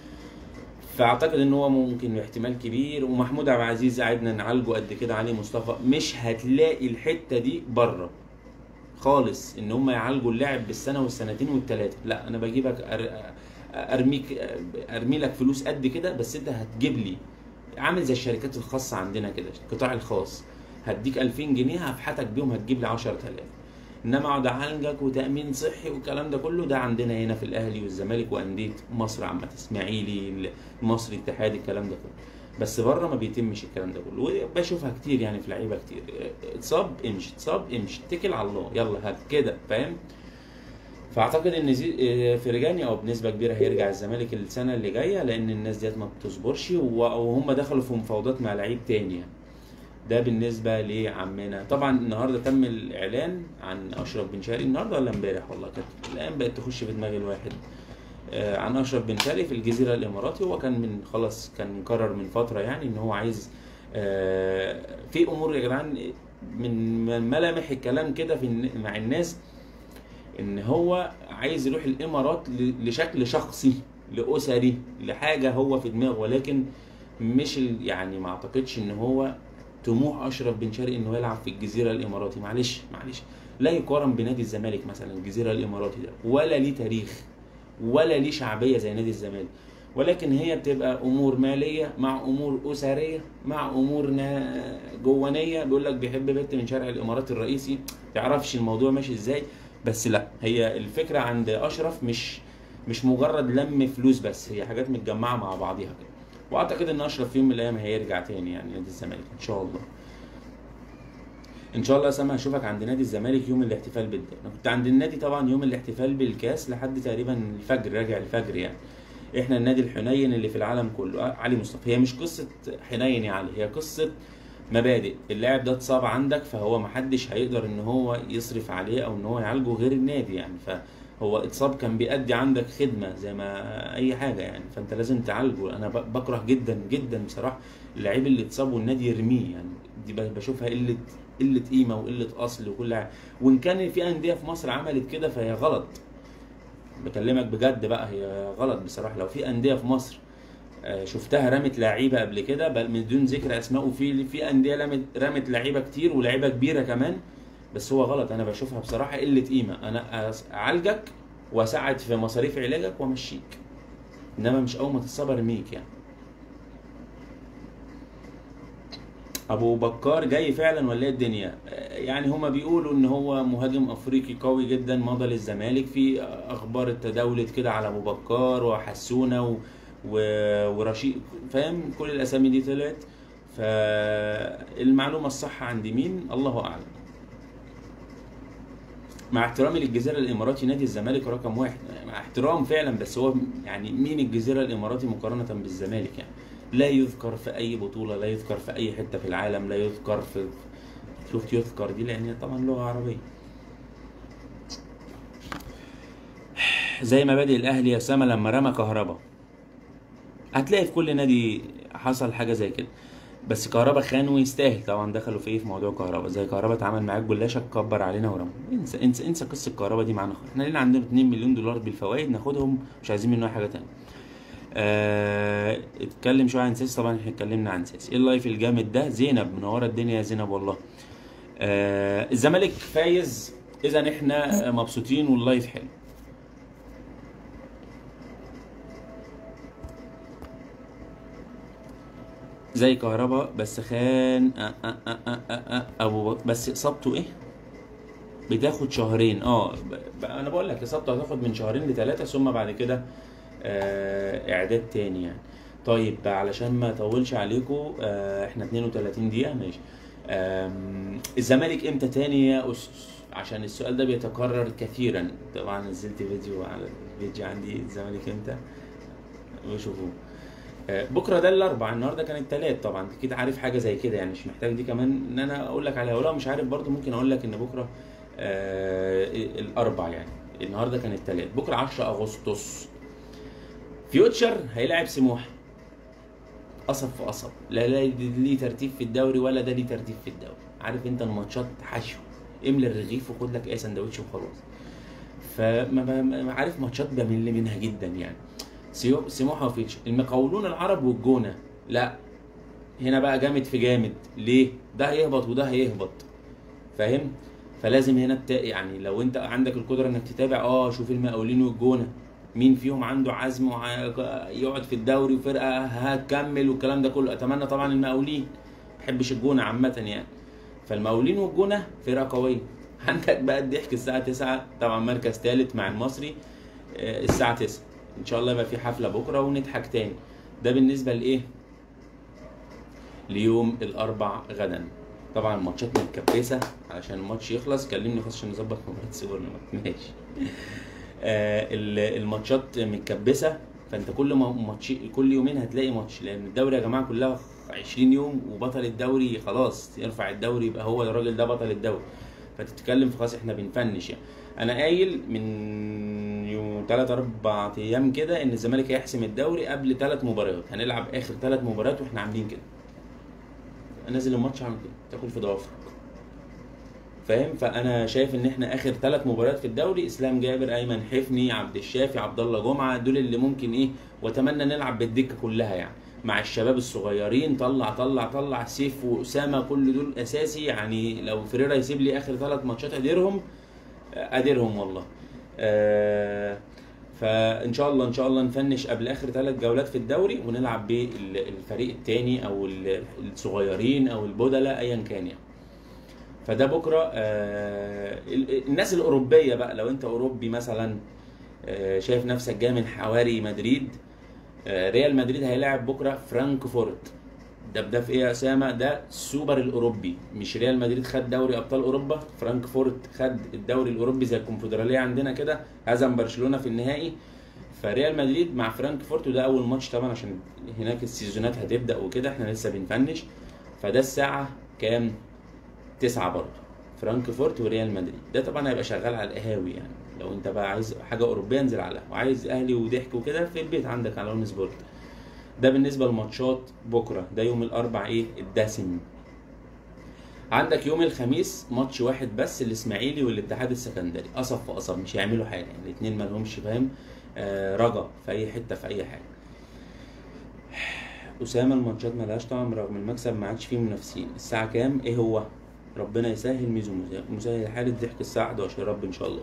فاعتقد ان هو ممكن احتمال كبير ومحمود عبد العزيز قعدنا نعالجه قد كده علي مصطفى مش هتلاقي الحته دي بره خالص ان هم يعالجوا اللاعب بالسنه والسنتين والثلاثه لا انا بجيبك أر... ارميك ارمي لك فلوس قد كده بس انت هتجيب لي عامل زي الشركات الخاصه عندنا كده القطاع الخاص هديك 2000 جنيه هفحتك بيهم هتجيب لي 10000 انما اقعد اعالجك وتامين صحي والكلام ده كله ده عندنا هنا في الاهلي والزمالك وانديه مصر عامه اسماعيلي المصري اتحاد الكلام ده كله بس بره ما بيتمش الكلام ده كله وبشوفها كتير يعني في لعيبه كتير اتصاب امشي اتصاب امشي اتكل على الله يلا هات كده فاهم فاعتقد ان زي آه، فرجاني او بنسبه كبيره هيرجع الزمالك السنه اللي جايه لان الناس ديت ما بتصبرش و- وهم دخلوا في مفاوضات مع لعيب تاني يعني. ده بالنسبه لعمنا طبعا النهارده تم الاعلان عن اشرف بن شرقي النهارده ولا امبارح والله كانت الايام بقت تخش في دماغ الواحد آه، عن اشرف بن شرقي في الجزيره الاماراتي هو كان من خلاص كان مقرر من فتره يعني ان هو عايز آه، في امور يا جدعان من ملامح الكلام كده في الن- مع الناس ان هو عايز يروح الامارات ل- لشكل شخصي لاسري لحاجه هو في دماغه ولكن مش ال- يعني ما اعتقدش ان هو طموح اشرف بن شرقي انه يلعب في الجزيره الاماراتي معلش معلش لا يقارن بنادي الزمالك مثلا الجزيره الاماراتي ده ولا ليه تاريخ ولا ليه شعبيه زي نادي الزمالك ولكن هي بتبقى امور ماليه مع امور اسريه مع امور نا- جوانيه بيقول لك بيحب بنت من شارع الامارات الرئيسي تعرفش الموضوع ماشي ازاي بس لا هي الفكره عند اشرف مش مش مجرد لم فلوس بس هي حاجات متجمعه مع بعضيها كده واعتقد ان اشرف في يوم من الايام هيرجع تاني يعني نادي الزمالك ان شاء الله ان شاء الله يا سامة هشوفك عند نادي الزمالك يوم الاحتفال بالده انا كنت عند النادي طبعا يوم الاحتفال بالكاس لحد تقريبا الفجر راجع الفجر يعني احنا النادي الحنين اللي في العالم كله آه، علي مصطفى هي مش قصه حنين يا علي هي قصه مبادئ اللاعب ده اتصاب عندك فهو محدش هيقدر ان هو يصرف عليه او ان هو يعالجه غير النادي يعني فهو اتصاب كان بيأدي عندك خدمة زي ما اي حاجة يعني فانت لازم تعالجه انا ب- بكره جدا جدا بصراحة اللعيب اللي اتصاب والنادي يرميه يعني دي ب- بشوفها قلة قلة قيمة وقلة اصل وكل حاجة وان كان في اندية في مصر عملت كده فهي غلط بكلمك بجد بقى هي غلط بصراحة لو في اندية في مصر آه، شفتها رمت لعيبه قبل كده بل من دون ذكر اسماء وفي في انديه رمت رمت لعيبه كتير ولاعيبه كبيره كمان بس هو غلط انا بشوفها بصراحه قله قيمه انا أس- اعالجك واساعد في مصاريف علاجك وامشيك انما مش اول ما تتصاب ارميك يعني ابو بكار جاي فعلا ولا ايه الدنيا آه، يعني هما بيقولوا ان هو مهاجم افريقي قوي جدا مضى للزمالك في اخبار تداولت كده على ابو بكار وحسونه و... و... ورشيد فاهم كل الاسامي دي طلعت فالمعلومه الصح عند مين الله اعلم مع احترامي للجزيره الاماراتي نادي الزمالك رقم واحد مع احترام فعلا بس هو يعني مين الجزيره الاماراتي مقارنه بالزمالك يعني لا يذكر في اي بطوله لا يذكر في اي حته في العالم لا يذكر في شفت يذكر دي لان هي طبعا لغه عربيه زي ما بادئ الاهلي يا اسامه لما رمى كهربا هتلاقي في كل نادي حصل حاجه زي كده بس كهربا خان ويستاهل طبعا دخلوا في ايه في موضوع كهربا زي كهربا اتعامل معاك جلاشه كبر علينا ورمى انسى انسى انسى قصه كهربا دي معانا خالص. احنا لينا عندنا 2 مليون دولار بالفوائد ناخدهم مش عايزين منه أي حاجه تانية آه، اتكلم شويه عن سيسي طبعا احنا اتكلمنا عن سيسي ايه اللايف الجامد ده زينب منوره الدنيا يا زينب والله آه الزمالك فايز اذا احنا مبسوطين واللايف حلو زي كهربا بس خان أه أه أه أه أه أه ابو بكر بس اصابته ايه بتاخد شهرين اه ب- ب- انا بقول لك اصابته هتاخد من شهرين لثلاثه ثم بعد كده آه اعداد تاني يعني طيب علشان ما اطولش عليكم آه احنا 32 دقيقه ماشي آم، الزمالك امتى تاني يا اسس عشان السؤال ده بيتكرر كثيرا طبعا نزلت فيديو على الفيديو عندي الزمالك امتى وشوفوه آه، بكره ده الاربع النهارده كان التلات طبعا انت كده عارف حاجه زي كده يعني مش محتاج دي كمان ان انا اقول لك عليها ولو مش عارف برضو ممكن اقول لك ان بكره آه الاربع يعني النهارده كان التلات بكره 10 اغسطس فيوتشر هيلاعب سموحه قصب في قصب لا لا دي ليه ترتيب في الدوري ولا ده ليه ترتيب في الدوري عارف انت الماتشات حشو املى الرغيف وخد لك اي سندوتش وخلاص فما ب- ما- عارف ماتشات بمل منها جدا يعني سيو- سموحه وفيتش المقاولون العرب والجونه لا هنا بقى جامد في جامد ليه ده هيهبط وده هيهبط فاهم فلازم هنا التا... يعني لو انت عندك القدره انك تتابع اه شوف المقاولين والجونه مين فيهم عنده عزم وع... يقعد في الدوري وفرقه هتكمل والكلام ده كله اتمنى طبعا المقاولين ما بحبش الجونه عامه يعني فالمقاولين والجونه فرقه قويه عندك بقى الضحك الساعه 9 طبعا مركز ثالث مع المصري آه، الساعه 9 ان شاء الله يبقى في حفله بكره ونضحك تاني ده بالنسبه لايه ليوم الاربع غدا طبعا الماتشات متكبسه علشان الماتش يخلص كلمني خلاص عشان نظبط مباراه سوبر ماشي آه ال- الماتشات متكبسه فانت كل ما ماتش كل يومين هتلاقي ماتش لان الدوري يا جماعه كلها 20 يوم وبطل الدوري خلاص يرفع الدوري يبقى هو الراجل ده بطل الدوري فتتكلم في خلاص احنا بنفنش يعني انا قايل من يوم 3 4 ايام كده ان الزمالك هيحسم الدوري قبل ثلاث مباريات هنلعب اخر ثلاث مباريات واحنا عاملين كده انزل الماتش اعمل كده تاكل في ضوافرك فاهم فانا شايف ان احنا اخر ثلاث مباريات في الدوري اسلام جابر ايمن حفني عبد الشافي عبد الله جمعه دول اللي ممكن ايه واتمنى نلعب بالدكه كلها يعني مع الشباب الصغيرين طلع طلع طلع سيف واسامه كل دول اساسي يعني لو فريرا يسيب لي اخر ثلاث ماتشات اديرهم اديرهم والله آه فان شاء الله ان شاء الله نفنش قبل اخر ثلاث جولات في الدوري ونلعب بالفريق الثاني او ال- الصغيرين او البدلاء ايا كان يعني فده بكره آه ال- الناس الاوروبيه بقى لو انت اوروبي مثلا آه شايف نفسك جاي من حواري مدريد آه ريال مدريد هيلاعب بكره فرانكفورت ده ده في ايه يا اسامه ده السوبر الاوروبي مش ريال مدريد خد دوري ابطال اوروبا فرانكفورت خد الدوري الاوروبي زي الكونفدراليه عندنا كده هزم برشلونه في النهائي فريال مدريد مع فرانكفورت وده اول ماتش طبعا عشان هناك السيزونات هتبدا وكده احنا لسه بنفنش فده الساعه كام تسعة برضه فرانكفورت وريال مدريد ده طبعا هيبقى شغال على القهاوي يعني لو انت بقى عايز حاجه اوروبيه انزل على القهوه عايز اهلي وضحك وكده في البيت عندك على اون سبورت ده بالنسبه لماتشات بكره ده يوم الاربع ايه الدسم عندك يوم الخميس ماتش واحد بس الاسماعيلي والاتحاد السكندري قصب في قصب مش هيعملوا حاجه يعني الاثنين ما لهمش فاهم آه رجا في اي حته في اي حاجه اسامه الماتشات ملهاش طعم رغم المكسب ما عادش فيه منافسين الساعه كام ايه هو ربنا يسهل ميزو مسهل الحال الضحك الساعه 11 يا رب ان شاء الله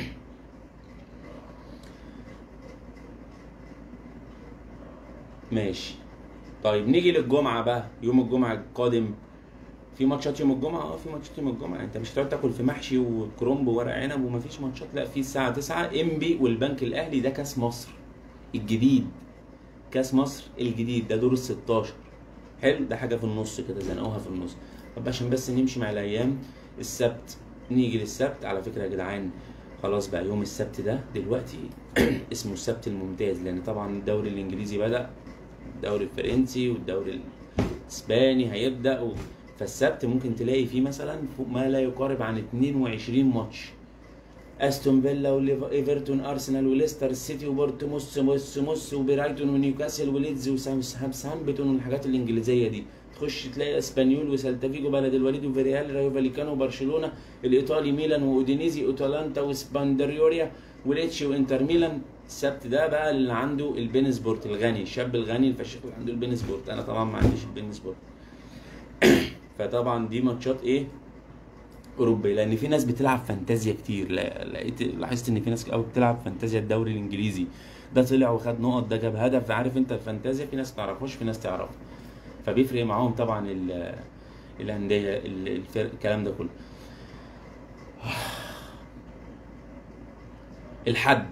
ماشي طيب نيجي للجمعه بقى يوم الجمعه القادم في ماتشات يوم الجمعه اه في ماتشات يوم الجمعه انت مش هتقعد تاكل في محشي وكرنب وورق عنب ومفيش ماتشات لا في الساعه 9 انبي والبنك الاهلي ده كاس مصر الجديد كاس مصر الجديد ده دور ال 16 حلو ده حاجه في النص كده زنقوها في النص طب عشان بس نمشي مع الايام السبت نيجي للسبت على فكره يا جدعان خلاص بقى يوم السبت ده دلوقتي اسمه السبت الممتاز لان طبعا الدوري الانجليزي بدا الدوري الفرنسي والدوري الاسباني هيبدا و... فالسبت ممكن تلاقي فيه مثلا فوق ما لا يقارب عن 22 ماتش استون فيلا وايفرتون ارسنال وليستر السيتي وبورتموس موس موس وبرايتون ونيوكاسل وليدز وسامبتون والحاجات الانجليزيه دي تخش تلاقي اسبانيول وسالتا فيجو بلد الوليد وفيريال رايو فاليكانو وبرشلونه الايطالي ميلان واودينيزي اوتالانتا وسباندريوريا وليتشي وانتر ميلان السبت ده بقى اللي عنده البين سبورت الغني الشاب الغني الفشيخ اللي عنده البين سبورت انا طبعا ما عنديش البين سبورت فطبعا دي ماتشات ايه اوروبيه لان في ناس بتلعب فانتازيا كتير لقيت لاحظت ان في ناس قوي بتلعب فانتازيا الدوري الانجليزي ده طلع وخد نقط ده جاب هدف عارف انت الفانتازيا في ناس تعرفوش في ناس تعرفها فبيفرق معاهم طبعا الانديه الفرق الكلام ده كله الحد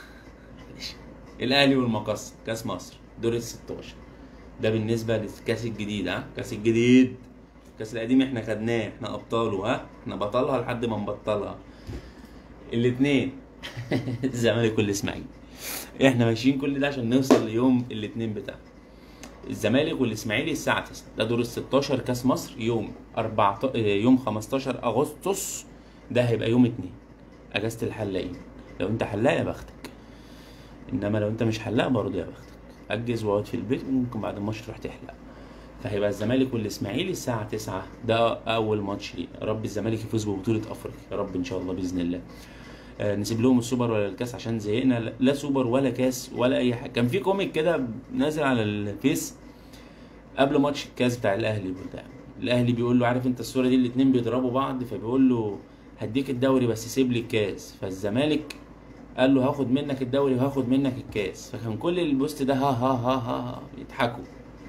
الاهلي والمقص كاس مصر دور ال 16 ده بالنسبه للكاس الجديد ها كاس الجديد الكاس القديم احنا خدناه احنا ابطاله ها احنا بطلها لحد ما نبطلها الاثنين الزمالك والاسماعيلي احنا ماشيين كل ده عشان نوصل ليوم الاثنين بتاعنا الزمالك والاسماعيلي الساعه 9 ده دور ال 16 كاس مصر يوم 14 يوم 15 اغسطس ده هيبقى يوم 2 اجازه الحلاقين لو انت حلاق يا بختك انما لو انت مش حلاق برضه يا بختك اجز واقعد في البيت وممكن بعد الماتش تروح تحلق فهيبقى الزمالك والاسماعيلي الساعه 9 ده اول ماتش ليه يا رب الزمالك يفوز ببطوله افريقيا يا رب ان شاء الله باذن الله آه نسيب لهم السوبر ولا الكاس عشان زهقنا لا سوبر ولا كاس ولا اي حاجه كان في كوميك كده نازل على الفيس قبل ماتش الكاس بتاع الاهلي بتاع الاهلي بيقول له عارف انت الصوره دي الاتنين بيضربوا بعض فبيقول له هديك الدوري بس سيب لي الكاس فالزمالك قال له هاخد منك الدوري وهاخد منك الكاس فكان كل البوست ده ها ها ها ها, ها يضحكوا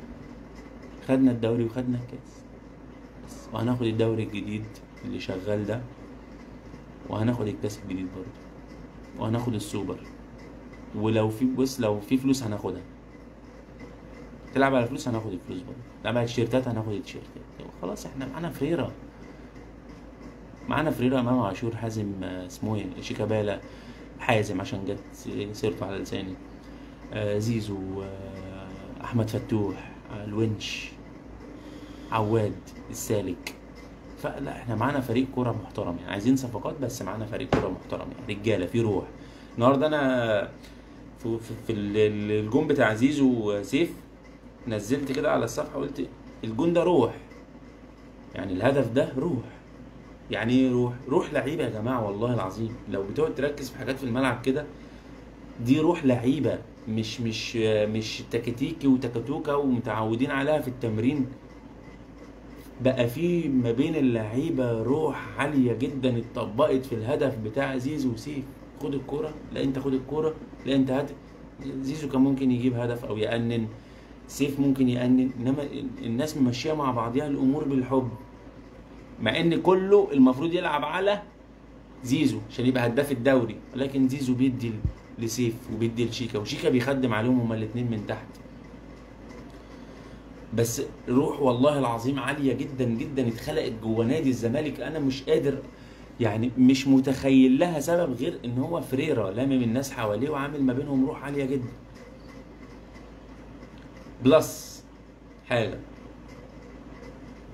خدنا الدوري وخدنا الكاس بس وهناخد الدوري الجديد اللي شغال ده وهناخد الكاس الجديد برضه وهناخد السوبر ولو في بص لو في فلوس هناخدها تلعب على فلوس هناخد الفلوس برضه تلعب على التيشيرتات هناخد التيشيرتات خلاص احنا معانا فريرة معانا فريرة امام عاشور حازم اسمه ايه شيكابالا حازم عشان جت سيرته على لساني آه زيزو آه احمد فتوح آه الونش عواد السالك فلا احنا معانا فريق كوره محترم يعني عايزين صفقات بس معانا فريق كوره محترم يعني رجاله في روح النهارده انا في, في, في الجون بتاع زيزو سيف نزلت كده على الصفحه قلت الجون ده روح يعني الهدف ده روح يعني ايه روح روح لعيبه يا جماعه والله العظيم لو بتقعد تركز في حاجات في الملعب كده دي روح لعيبه مش مش مش تكتيكي وتكتوكه ومتعودين عليها في التمرين بقى في ما بين اللعيبه روح عاليه جدا اتطبقت في الهدف بتاع زيزو وسيف خد الكوره لا انت خد الكوره لا انت هات زيزو كان ممكن يجيب هدف او يأنن سيف ممكن يأنن انما الناس ماشيه مع بعضها الامور بالحب مع ان كله المفروض يلعب على زيزو عشان يبقى هداف الدوري ولكن زيزو بيدي لسيف وبيدي لشيكا وشيكا بيخدم عليهم هما الاثنين من تحت بس روح والله العظيم عالية جدا جدا اتخلقت جوه نادي الزمالك انا مش قادر يعني مش متخيل لها سبب غير ان هو فريرة لامم الناس حواليه وعامل ما بينهم روح عالية جدا بلس حاجة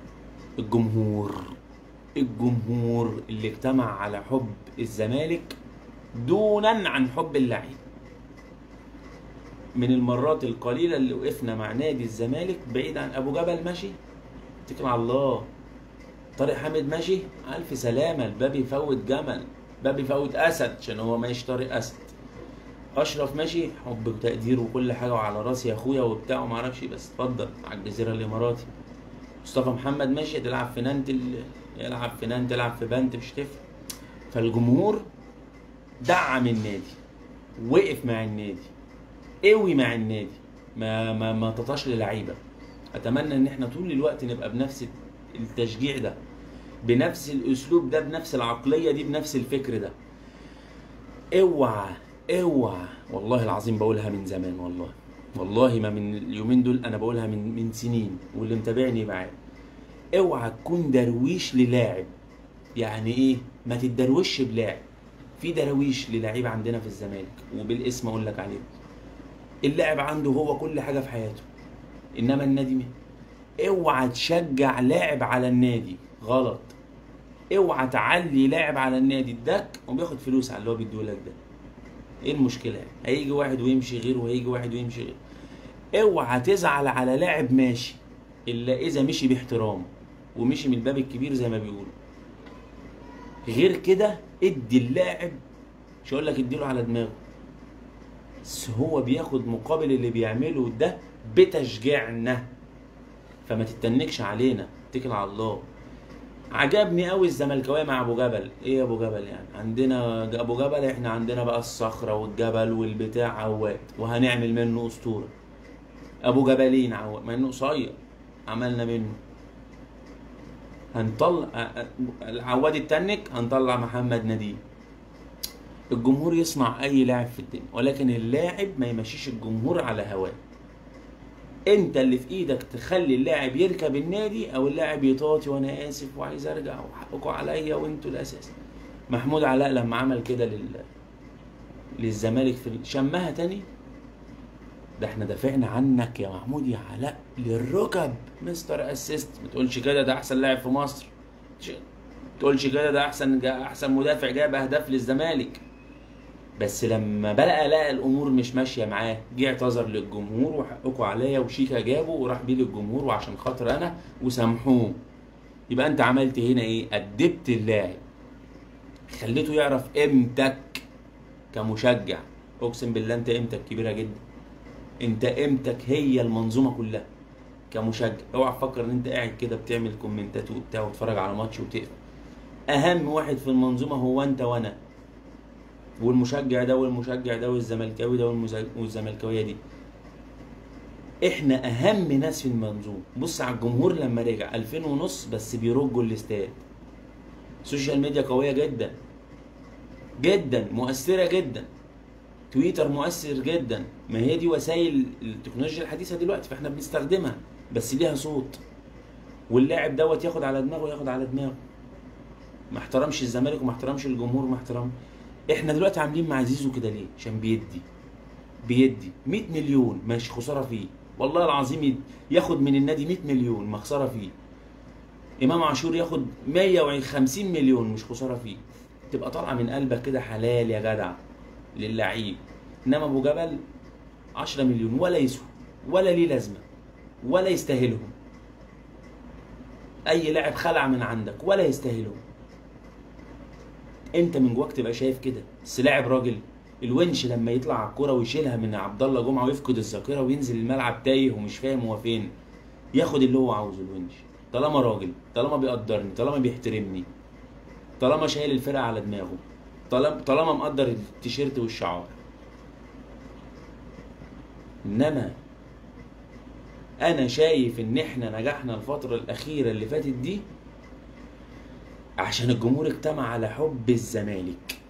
الجمهور الجمهور اللي اجتمع على حب الزمالك دونا عن حب اللعيب من المرات القليلة اللي وقفنا مع نادي الزمالك بعيد عن أبو جبل ماشي اتكل على الله طارق حامد ماشي ألف سلامة الباب يفوت جمل باب يفوت أسد عشان هو ماشي طارق أسد أشرف ماشي حب وتقدير وكل حاجة وعلى راسي يا أخويا وبتاع ومعرفش بس اتفضل على الجزيرة الإماراتي مصطفى محمد ماشي تلعب في نانت ال- يلعب في نانت تلعب في بنت مش تفرق فالجمهور دعم النادي وقف مع النادي قوي مع النادي ما ما ما تطاش للعيبه اتمنى ان احنا طول الوقت نبقى بنفس التشجيع ده بنفس الاسلوب ده بنفس العقليه دي بنفس الفكر ده اوعى اوعى والله العظيم بقولها من زمان والله والله ما من اليومين دول انا بقولها من من سنين واللي متابعني معايا اوعى تكون درويش للاعب يعني ايه ما تتدروش بلاعب في دراويش للاعيب عندنا في الزمالك وبالاسم اقول لك عليه اللاعب عنده هو كل حاجه في حياته انما النادي مين اوعى تشجع لاعب على النادي غلط اوعى تعلي لاعب على النادي اداك وبياخد فلوس على اللي هو بيديهولك ده ايه المشكله يعني هيجي واحد ويمشي غيره وهيجي واحد ويمشي غيره اوعى تزعل على لاعب ماشي الا اذا مشي باحترام ومشي من الباب الكبير زي ما بيقولوا غير كده ادي اللاعب مش هقول لك اديله على دماغه بس هو بياخد مقابل اللي بيعمله ده بتشجيعنا فما تتنكش علينا اتكل على الله عجبني قوي الزملكاويه مع ابو جبل ايه يا ابو جبل يعني عندنا ابو جبل احنا عندنا بقى الصخره والجبل والبتاع عواد وهنعمل منه اسطوره ابو جبلين عواد مع انه قصير عملنا منه هنطلع العواد التنك هنطلع محمد نديم الجمهور يصنع اي لاعب في الدنيا ولكن اللاعب ما يمشيش الجمهور على هواه انت اللي في ايدك تخلي اللاعب يركب النادي او اللاعب يطاطي وانا اسف وعايز ارجع وحقكم عليا وانتوا الاساس محمود علاء لما عمل كده لل للزمالك في شمها تاني ده احنا دافعنا عنك يا محمود يا علاء للركب مستر اسيست ما تقولش كده ده احسن لاعب في مصر ما تقولش كده ده احسن جا احسن مدافع جاب اهداف للزمالك بس لما بلقى لقى الامور مش ماشيه معاه جه اعتذر للجمهور وحقكم عليا وشيكا جابه وراح بيه للجمهور وعشان خاطر انا وسامحوه يبقى انت عملت هنا ايه ادبت اللاعب خليته يعرف قيمتك كمشجع اقسم بالله انت قيمتك كبيره جدا انت قيمتك هي المنظومه كلها كمشجع اوعى تفكر ان انت قاعد كده بتعمل كومنتات وبتاع وتتفرج على ماتش وتقفل اهم واحد في المنظومه هو انت وانا والمشجع ده والمشجع ده والزملكاوي ده والمز- والزملكاويه دي احنا اهم ناس في المنظومه بص على الجمهور لما رجع 2000 ونص بس بيرجوا الاستاد السوشيال ميديا قويه جدا جدا مؤثره جدا تويتر مؤثر جدا ما هي دي وسائل التكنولوجيا الحديثه دلوقتي فاحنا بنستخدمها بس ليها صوت واللاعب دوت ياخد على دماغه ياخد على دماغه ما احترمش الزمالك وما احترمش الجمهور ما احترم احنا دلوقتي عاملين مع زيزو كده ليه عشان بيدي بيدي 100 مليون ماشي خساره فيه والله العظيم يد- ياخد من النادي 100 مليون ما خساره فيه امام عاشور ياخد 150 مليون مش خساره فيه تبقى طالعه من قلبك كده حلال يا جدع للعيب انما ابو جبل 10 مليون ولا يسوى ولا ليه لازمه ولا يستاهلهم اي لاعب خلع من عندك ولا يستاهلهم انت من جواك تبقى شايف كده بس لاعب راجل الونش لما يطلع على الكوره ويشيلها من عبد الله جمعه ويفقد الذاكره وينزل الملعب تايه ومش فاهم هو فين ياخد اللي هو عاوزه الونش طالما راجل طالما بيقدرني طالما بيحترمني طالما شايل الفرقه على دماغه طالما طالما مقدر التيشيرت والشعار انما انا شايف ان احنا نجحنا الفتره الاخيره اللي فاتت دي عشان الجمهور اجتمع على حب الزمالك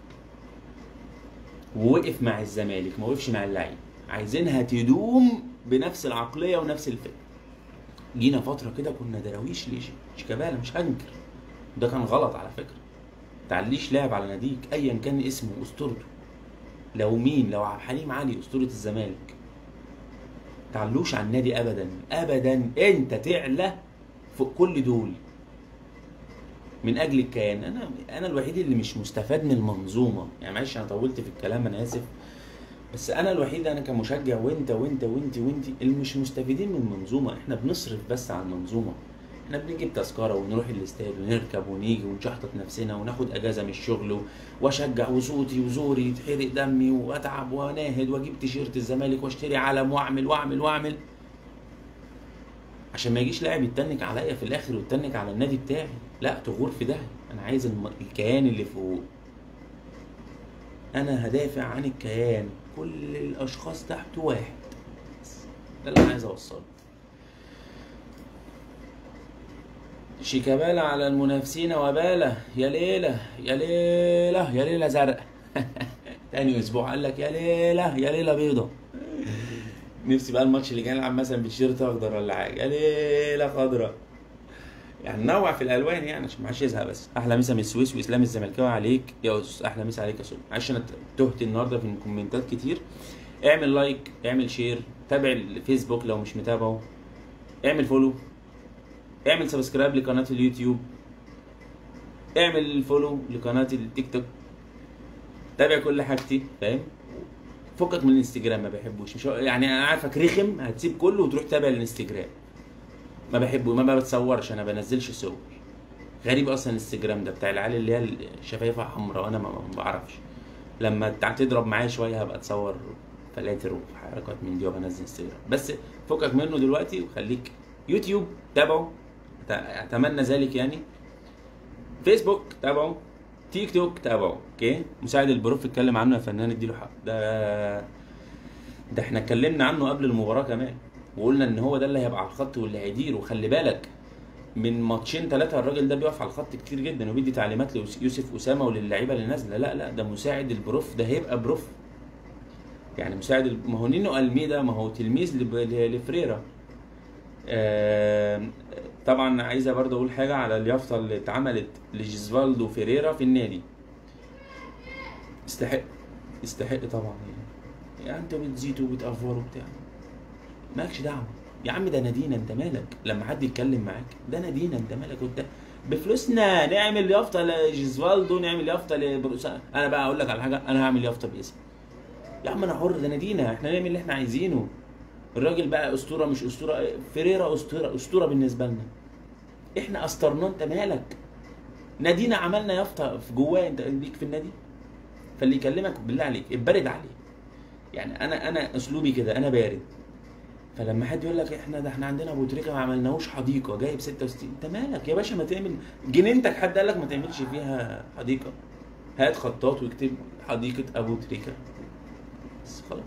ووقف مع الزمالك ما وقفش مع اللعيب عايزينها تدوم بنفس العقليه ونفس الفكر جينا فتره كده كنا دراويش ليش شيكابالا مش هنكر ده كان غلط على فكره تعليش لاعب على ناديك ايا كان اسمه اسطورته لو مين لو عبد الحليم علي اسطوره الزمالك تعلوش على النادي ابدا ابدا انت تعلى فوق كل دول من اجل الكيان انا انا الوحيد اللي مش مستفاد من المنظومه يعني معلش انا طولت في الكلام انا اسف بس انا الوحيد انا كمشجع وانت وانت وانت وانت اللي مش مستفيدين من المنظومه احنا بنصرف بس على المنظومه احنا بنجيب تذكره ونروح الاستاد ونركب ونيجي ونشحطط نفسنا وناخد اجازه من الشغل واشجع وصوتي وزوري يتحرق دمي واتعب واناهد واجيب تيشيرت الزمالك واشتري علم واعمل واعمل واعمل عشان ما يجيش لاعب يتنك عليا في الاخر ويتنك على النادي بتاعي لا تغور في ده انا عايز الم... الكيان اللي فوق انا هدافع عن الكيان كل الاشخاص تحت واحد ده اللي انا عايز اوصله شيكابالا على المنافسين وبالة يا ليلة يا ليلة يا ليلة زرق تاني اسبوع قال لك يا ليلة يا ليلة بيضة نفسي بقى الماتش اللي جاي نلعب مثلا بتيشيرت اخضر ولا حاجة يا ليلة خضراء يعني نوع في الالوان يعني عشان ما حدش يزهق بس احلى مسا من السويس واسلام الزملكاوي عليك يا استاذ احلى مسا عليك يا استاذ عشان انا تهت النهارده في الكومنتات كتير اعمل لايك اعمل شير تابع الفيسبوك لو مش متابعه اعمل فولو اعمل سبسكرايب لقناه اليوتيوب اعمل فولو لقناه التيك توك تابع كل حاجتي فاهم فكك من الانستجرام ما بحبوش مش يعني انا عارفك رخم هتسيب كله وتروح تابع الانستجرام ما بحبه ما بتصورش انا بنزلش صور غريب اصلا الانستجرام ده بتاع العيال اللي هي شفايفها حمراء وانا ما ما بعرفش لما تع- تضرب معايا شويه هبقى اتصور فلاتر وحركات من دي وبنزل انستجرام بس فكك منه دلوقتي وخليك يوتيوب تابعه أت- اتمنى ذلك يعني فيسبوك تابعه تيك توك تابعه اوكي مساعد البروف اتكلم عنه يا فنان اديله حق ده ده احنا اتكلمنا عنه قبل المباراه كمان وقلنا ان هو ده اللي هيبقى على الخط واللي هيدير وخلي بالك من ماتشين ثلاثه الراجل ده بيقف على الخط كتير جدا وبيدي تعليمات ليوسف اسامه وللعيبه اللي نازله لا لا ده مساعد البروف ده هيبقى بروف يعني مساعد ال- ما هو نينو الميدا ما هو تلميذ لب- ل- لفريرا آم، طبعا عايزه برضه اقول حاجه على اليافطه اللي اتعملت لجيزفالدو فيريرا في النادي يستحق يستحق طبعا يعني يعني انتوا بتزيدوا وبتأفوروا بتاع مالكش دعوه يا عم ده نادينا انت مالك لما حد يتكلم معاك ده نادينا انت مالك وانت بفلوسنا نعمل يافطه لجيزفالدو نعمل يافطه لبروسا انا بقى اقول لك على حاجه انا هعمل يافطه باسمي يا عم انا حر ده نادينا احنا نعمل اللي احنا عايزينه الراجل بقى اسطوره مش اسطوره فيريرا اسطوره اسطوره بالنسبه لنا احنا استرناه انت مالك نادينا عملنا يافطه في جواه انت ليك في النادي فاللي يكلمك بالله عليك ابرد عليه يعني انا انا اسلوبي كده انا بارد فلما حد يقول لك احنا ده احنا عندنا ابو تريكه ما عملناهوش حديقه جايب 66 انت مالك يا باشا ما تعمل جنينتك حد قال لك ما تعملش فيها حديقه هات خطاط واكتب حديقه ابو تريكه بس خلاص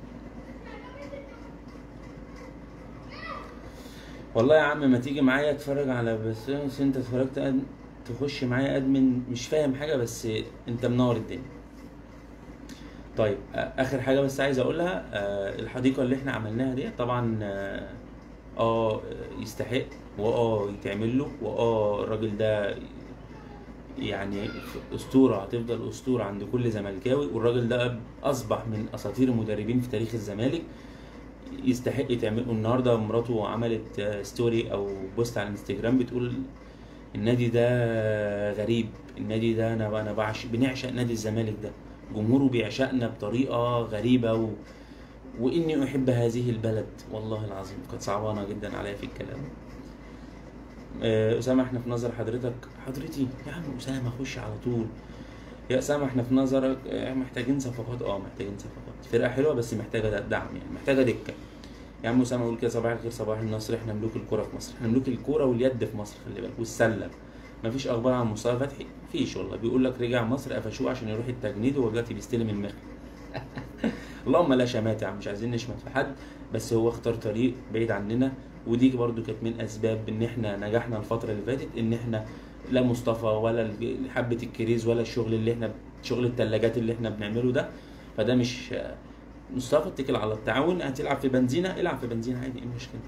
والله يا عم ما تيجي معايا اتفرج على بس بس انت اتفرجت أد... تخش معايا ادمن مش فاهم حاجه بس انت منور الدنيا طيب آه، اخر حاجه بس عايز اقولها آه، الحديقه اللي احنا عملناها دي طبعا اه آه، يستحق واه يتعمل له واه الراجل ده يعني اسطوره هتفضل اسطوره عند كل زملكاوي والراجل ده اصبح من اساطير المدربين في تاريخ الزمالك يستحق يتعمل النهارده مراته عملت آه، ستوري او بوست على الانستجرام بتقول النادي ده غريب النادي ده انا انا بعشق بنعشق نادي الزمالك ده جمهوره بيعشقنا بطريقه غريبه و... واني احب هذه البلد والله العظيم كانت صعبانه جدا عليا في الكلام آه، اسامه احنا في نظر حضرتك حضرتي يا عم اسامه خش على طول يا اسامه احنا في نظرك آه، محتاجين صفقات اه محتاجين صفقات فرقه حلوه بس محتاجه دعم يعني محتاجه دكه يا عم اسامه يقول كده صباح الخير صباح النصر احنا ملوك الكوره في مصر احنا ملوك الكوره واليد في مصر خلي بالك والسله مفيش اخبار عن مصطفى فتحي مفيش والله بيقول لك رجع مصر قفشوه عشان يروح التجنيد وهو دلوقتي بيستلم المخ اللهم لا شمات يا عم مش عايزين نشمت في حد بس هو اختار طريق بعيد عننا ودي برضو كانت من اسباب ان احنا نجحنا الفتره اللي فاتت ان احنا لا مصطفى ولا ال- حبه الكريز ولا الشغل اللي احنا شغل الثلاجات اللي احنا بنعمله ده فده مش مصطفى اتكل على التعاون هتلعب في بنزينه العب في بنزينه عادي ايه المشكله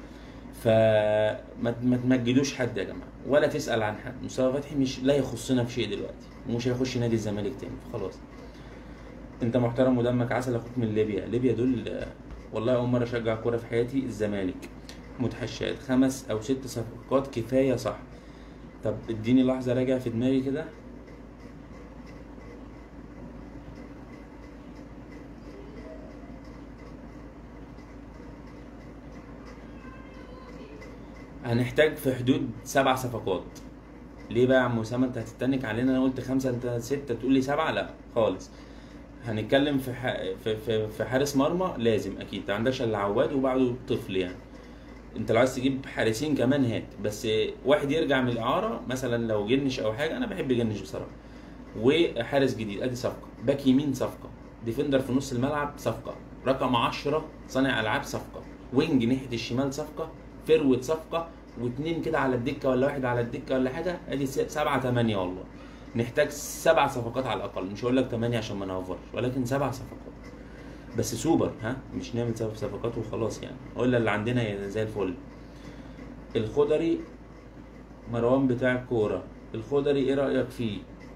فما ما تمجدوش حد يا جماعه ولا تسال عن حد مصطفى فتحي مش لا يخصنا في شيء دلوقتي ومش هيخش نادي الزمالك تاني فخلاص انت محترم ودمك عسل اخوك من ليبيا ليبيا دول آه، والله اول مره اشجع كوره في حياتي الزمالك متحشات خمس او ست صفقات كفايه صح طب اديني لحظه راجع في دماغي كده هنحتاج في حدود سبع صفقات ليه بقى يا عم اسامه انت هتتنك علينا انا قلت خمسه انت سته تقول لي سبعه لا خالص هنتكلم في ح... في في, في حارس مرمى لازم اكيد ما عندكش الا عواد وبعده طفل يعني انت لو عايز تجيب حارسين كمان هات بس واحد يرجع من الاعاره مثلا لو جنش او حاجه انا بحب جنش بصراحه وحارس جديد ادي صفقه باك يمين صفقه ديفندر في نص الملعب صفقه رقم 10 صانع العاب صفقه وينج ناحيه الشمال صفقه فيرود صفقه واثنين كده على الدكه ولا واحد على الدكه ولا حاجه ادي س- سبعه ثمانيه والله نحتاج سبع صفقات على الاقل مش هقول لك ثمانيه عشان ما نوفرش ولكن سبع صفقات بس سوبر ها مش نعمل سبع صفقات وخلاص يعني ولا اللي عندنا زي الفل الخضري مروان بتاع الكوره الخضري ايه رايك فيه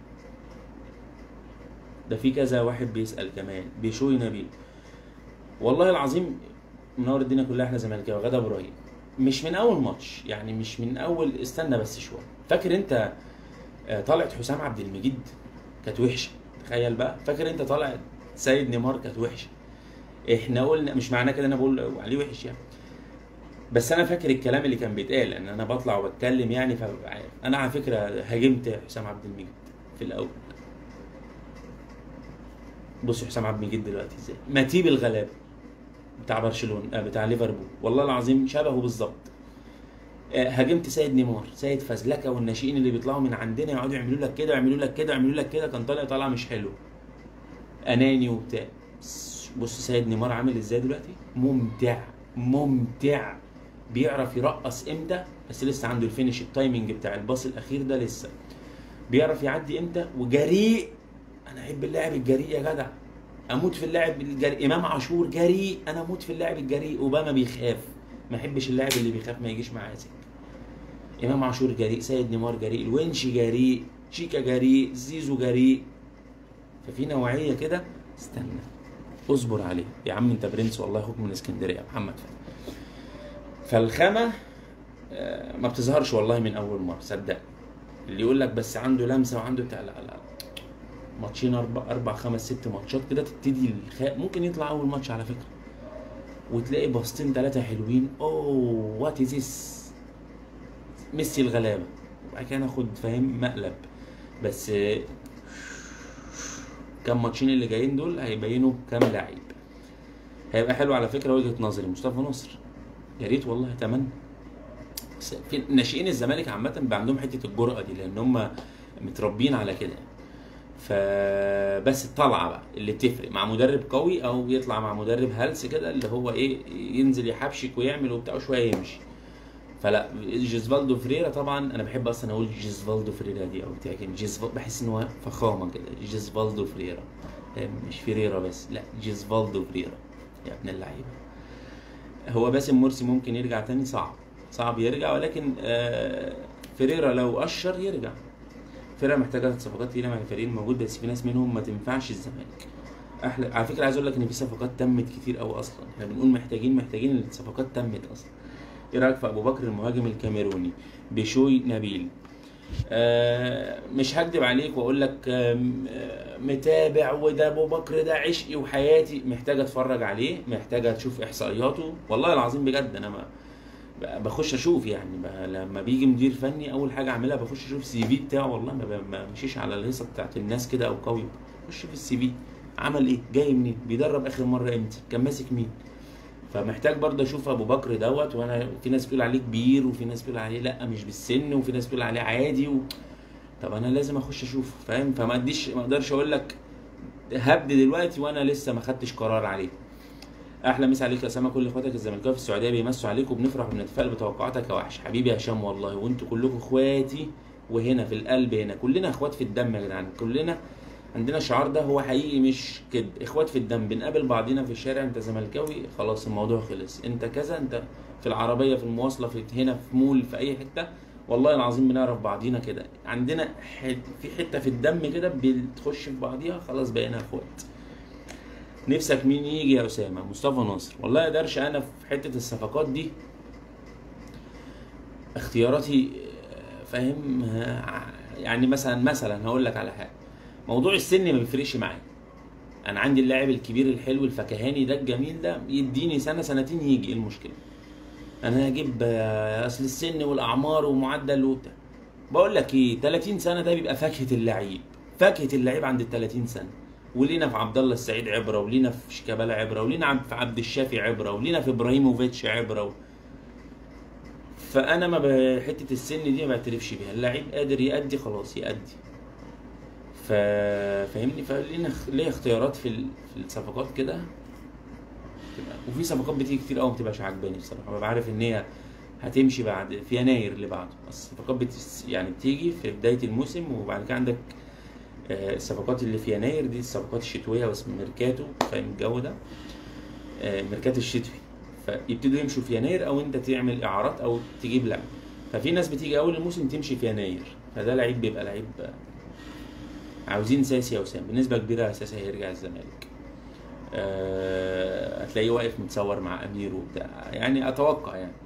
ده في كذا واحد بيسال كمان بيشوي نبيل والله العظيم منور الدنيا كلها احنا زملكاويه غدا ابراهيم مش من اول ماتش يعني مش من اول استنى بس شويه فاكر انت آه، طلعت حسام عبد المجيد كانت وحشه تخيل بقى فاكر انت طلعت سيد نيمار كانت وحشه احنا قلنا مش معناه كده انا بقول عليه وحش يعني بس انا فاكر الكلام اللي كان بيتقال ان انا بطلع وبتكلم يعني فببقى عارف انا على فكره هاجمت حسام عبد المجيد في الاول بص حسام عبد المجيد دلوقتي ازاي متيب الغلابه بتاع برشلونه آه بتاع ليفربول والله العظيم شبهه بالظبط آه، هاجمت سيد نيمار سيد فزلكه والناشئين اللي بيطلعوا من عندنا يقعدوا يعملوا لك كده يعملوا لك كده يعملوا لك كده كان طالع طالع مش حلو اناني وبتاع بس بص سيد نيمار عامل ازاي دلوقتي ممتع ممتع بيعرف يرقص امتى بس لسه عنده الفينش التايمنج بتاع الباص الاخير ده لسه بيعرف يعدي امتى وجريء انا احب اللاعب الجريء يا جدع اموت في اللاعب الجريء امام عاشور جريء انا اموت في اللاعب الجريء اوباما بيخاف ما احبش اللاعب اللي بيخاف ما يجيش معاه سكه امام عاشور جريء سيد نيمار جريء الونشي جريء شيكا جريء زيزو جريء ففي نوعيه كده استنى اصبر عليه يا عم انت برنس والله اخوك من اسكندريه يا محمد فتحي فالخامه آه، ما بتظهرش والله من اول مره صدق اللي يقول لك بس عنده لمسه وعنده بتاع لا لا ماتشين اربع اربع خمس ست ماتشات كده تبتدي الخ... ممكن يطلع اول ماتش على فكره وتلاقي باصتين ثلاثه حلوين اوه وات از ذس ميسي الغلابه وبعد كده ناخد فاهم مقلب بس آه، كام ماتشين اللي جايين دول هيبينوا كام لعيب هيبقى حلو على فكره وجهه نظري مصطفى نصر يا ريت والله اتمنى بس في ناشئين الزمالك عامه بقى عندهم حته الجرأه دي لان هم متربيين على كده فبس الطلعه بقى اللي بتفرق مع مدرب قوي او يطلع مع مدرب هلس كده اللي هو ايه ينزل يحبشك ويعمل وبتاع شويه يمشي فلا جيزفالدو فريرا طبعا انا بحب اصلا اقول جيزفالدو فريرا دي او بتاع كده جيزفال بحس ان هو فخامه كده جيزفالدو فريرا مش فريرا بس لا جيزفالدو فريرا يا ابن اللعيبه هو باسم مرسي ممكن يرجع تاني صعب صعب يرجع ولكن آه، فريرا لو قشر يرجع فرقه محتاجه صفقات تقيله مع الفريق الموجود بس في ناس منهم ما تنفعش الزمالك احلى على فكره عايز اقول لك ان في صفقات تمت كتير قوي اصلا احنا بنقول محتاجين محتاجين الصفقات تمت اصلا ايه رايك في ابو بكر المهاجم الكاميروني بشوي نبيل آه مش هكدب عليك واقول لك آم، آه متابع وده ابو بكر ده عشقي وحياتي محتاج اتفرج عليه محتاج اشوف احصائياته والله العظيم بجد انا ما ب- بخش اشوف يعني ب- لما بيجي مدير فني اول حاجه اعملها بخش اشوف السي في بتاعه والله ما ب- ما بمشيش على الهيصه بتاعت الناس كده او قوي بخش في السي في عمل ايه جاي منين بيدرب اخر مره امتى كان ماسك مين فمحتاج برضه اشوف ابو بكر دوت وانا في ناس بتقول عليه كبير وفي ناس بتقول عليه لا مش بالسن وفي ناس بتقول عليه عادي و... طب انا لازم اخش اشوف فاهم فما اديش ما اقدرش اقول لك هبد دلوقتي وانا لسه ما خدتش قرار عليه احلى مسا عليك يا اسامه كل اخواتك الزملكاويه في السعوديه بيمسوا عليك وبنفرح وبنتفائل بتوقعاتك يا وحش حبيبي يا هشام والله وانتوا كلكم اخواتي وهنا في القلب هنا كلنا اخوات في الدم يا جدعان كلنا عندنا الشعار ده هو حقيقي مش كده اخوات في الدم بنقابل بعضينا في الشارع انت زملكاوي خلاص الموضوع خلص انت كذا انت في العربيه في المواصله في هنا في مول في اي حته والله العظيم بنعرف بعضينا كده عندنا حت في حته في الدم كده بتخش في بعضيها خلاص بقينا اخوات نفسك مين يجي يا اسامه مصطفى ناصر والله يا درش انا في حته الصفقات دي اختياراتي فاهم آه، يعني مثلا مثلا هقول لك على حاجه موضوع السن ما بيفرقش معايا انا عندي اللاعب الكبير الحلو الفكهاني ده الجميل ده يديني سنه سنتين يجي ايه المشكله انا هجيب آه، اصل السن والاعمار ومعدل وبتاع بقول لك ايه 30 سنه ده بيبقى فاكهه اللعيب فاكهه اللعيب عند ال 30 سنه ولينا في عبد الله السعيد عبره ولينا في شيكابالا عبره ولينا عب- في عبد الشافي عبره ولينا في ابراهيموفيتش عبره و... فانا ما ب- حته السن دي ما بعترفش بيها اللعيب قادر يأدي خلاص يأدي ف... فاهمني فلينا ليا اختيارات في ال... في الصفقات كده تبقى- وفي صفقات بتيجي كتير قوي ما بتبقاش عاجباني بصراحه ببقى عارف ان هي هتمشي بعد في يناير اللي بعده بس الصفقات بت... يعني بتيجي في بدايه الموسم وبعد كده عندك آه، الصفقات اللي في يناير دي الصفقات الشتويه بس ميركاتو فاهم الجو ده آه، ميركاتو الشتوي فيبتدوا يمشوا في يناير او انت تعمل اعارات او تجيب لعيب ففي ناس بتيجي اول الموسم تمشي في يناير فده لعيب بيبقى لعيب آه، عاوزين ساسي يا وسام بنسبه كبيره ساسي هيرجع الزمالك آه، هتلاقيه واقف متصور مع امير وبتاع يعني اتوقع يعني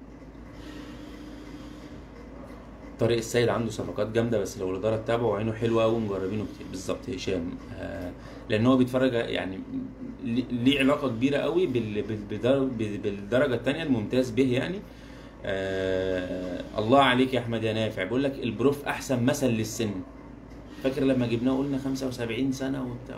طارق السيد عنده صفقات جامده بس لو الاداره تتابعه وعينه حلوه قوي مجربينه كتير بالظبط هشام آه لان هو بيتفرج يعني ليه- ليه علاقه كبيره قوي بال- بال- بالدر- بال- بالدرجه الثانيه الممتاز به يعني آه الله عليك يا احمد يا نافع بيقول لك البروف احسن مثل للسن فاكر لما جبناه قلنا 75 سنه وبتاع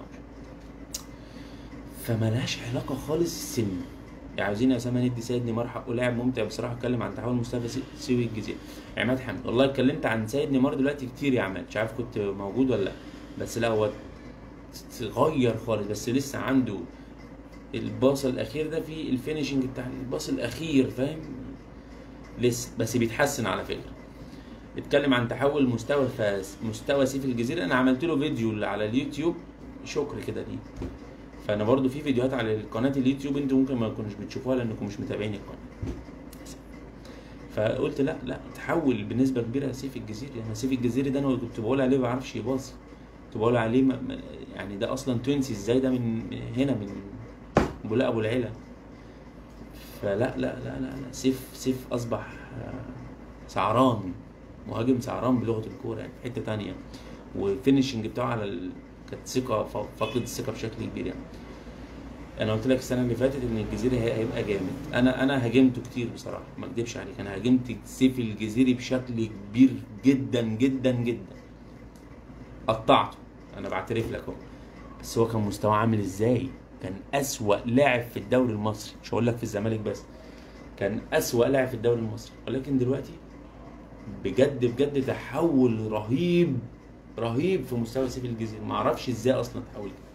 فملهاش علاقه خالص السن يعني عاوزين يا اسامه ندي سيد نيمار حقه لاعب ممتع بصراحه اتكلم عن تحول مصطفى سي- سيوي الجزيره عماد حمد والله اتكلمت عن سيد نيمار دلوقتي كتير يا عماد مش عارف كنت موجود ولا لا بس لا هو اتغير خالص بس لسه عنده الباص الاخير ده في الفينشنج بتاع الباص الاخير فاهم لسه بس بيتحسن على فكره اتكلم عن تحول مستوى فاس مستوى سيف الجزيره انا عملت له فيديو على اليوتيوب شكر كده ليه فانا برضو في فيديوهات على قناه اليوتيوب انتوا ممكن ما تكونوش بتشوفوها لانكم مش متابعين القناه فقلت لا لا تحول بنسبه كبيره سيف الجزيري انا سيف الجزيري ده انا كنت بقول عليه ما بعرفش يباصي كنت بقول عليه ما ما- يعني ده اصلا تونسي ازاي ده من من هنا من بولاق ابو العلا فلا لا لا لا لا سيف سيف اصبح آه، سعران مهاجم سعران بلغه الكوره يعني في حته تانية والفينشنج بتاعه على ال... كانت ثقه ف- فقد الثقه بشكل كبير يعني انا قلت لك السنه اللي فاتت ان الجزيري هي- هيبقى جامد انا انا هاجمته كتير بصراحه ما اكدبش عليك انا هاجمت سيف الجزيري بشكل كبير جدا جدا جدا قطعته انا بعترف لك اهو بس هو كان مستواه عامل ازاي كان اسوأ لاعب في الدوري المصري مش هقول لك في الزمالك بس كان اسوأ لاعب في الدوري المصري ولكن دلوقتي بجد بجد تحول رهيب رهيب في مستوى سيف الجزيري ما اعرفش ازاي اصلا تحول كده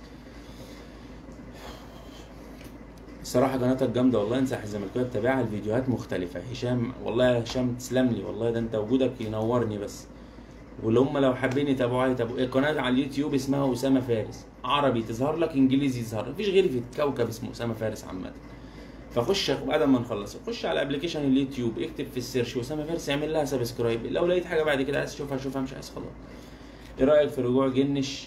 الصراحة قناتك جامدة والله انصح الزملكاويه تتابعها الفيديوهات مختلفة هشام والله يا هشام تسلم لي والله ده انت وجودك ينورني بس ولو هم لو حابين يتابعوها يتابعوا القناة على اليوتيوب اسمها أسامة فارس عربي تظهر لك انجليزي يظهر مفيش غيري في الكوكب اسمه أسامة فارس عامة فخش بعد ما نخلص خش على ابلكيشن اليوتيوب اكتب في السيرش أسامة فارس اعمل لها سبسكرايب لو لقيت حاجة بعد كده عايز تشوفها شوفها مش عايز خلاص ايه رأيك في رجوع جنش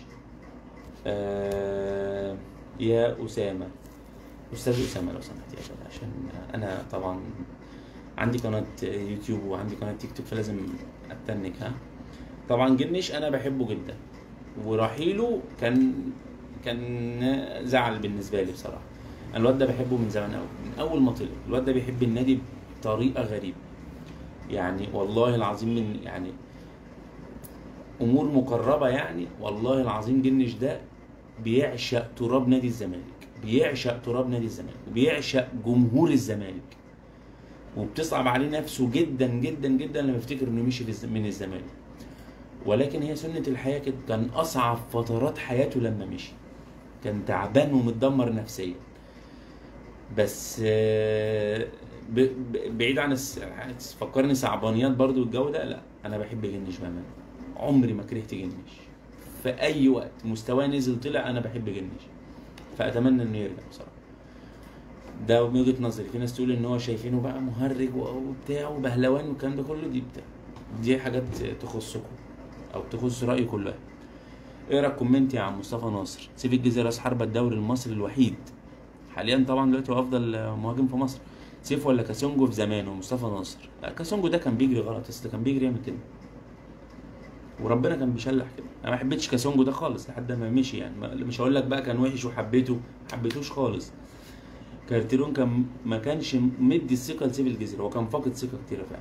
آه يا أسامة استاذ اسامه لو سمحت يا شباب عشان انا طبعا عندي قناه يوتيوب وعندي قناه تيك توك فلازم اتنك ها طبعا جنش انا بحبه جدا ورحيله كان كان زعل بالنسبه لي بصراحه انا الواد ده بحبه من زمان قوي من اول ما طلع الواد ده بيحب النادي بطريقه غريبه يعني والله العظيم من يعني امور مقربه يعني والله العظيم جنش ده بيعشق تراب نادي الزمالك بيعشق تراب نادي الزمالك وبيعشق جمهور الزمالك وبتصعب عليه نفسه جدا جدا جدا لما يفتكر انه مشي في الز- من الزمالك ولكن هي سنة الحياة كده كان أصعب فترات حياته لما مشي كان تعبان ومتدمر نفسيا بس آه، ب- ب- بعيد عن الس- فكرني صعبانيات برضو الجو ده لا أنا بحب جنش بأمانة عمري ما كرهت جنش في أي وقت مستواه نزل طلع أنا بحب جنش فأتمنى إنه يرجع بصراحة ده من وجهة نظري في ناس تقول إن هو شايفينه بقى مهرج وبتاع وبهلوان والكلام ده كله دي بتاع دي حاجات تخصكم او تخص راي كل واحد اقرا الكومنت يا عم مصطفى ناصر سيف الجزيره راس حربة الدوري المصري الوحيد حاليا طبعا دلوقتي هو افضل مهاجم في مصر سيف ولا كاسونجو في زمانه مصطفى ناصر لا، كاسونجو ده كان بيجري غلط بس ده كان بيجري يعمل كده وربنا كان بيشلح كده انا ما حبيتش كاسونجو ده خالص لحد ما مشي يعني ما- مش هقول لك بقى كان وحش وحبيته ما حبيتوش خالص كارتيرون كان ما كانش مدي الثقه لسيف الجزيره هو كان فاقد ثقه كتيره فعلا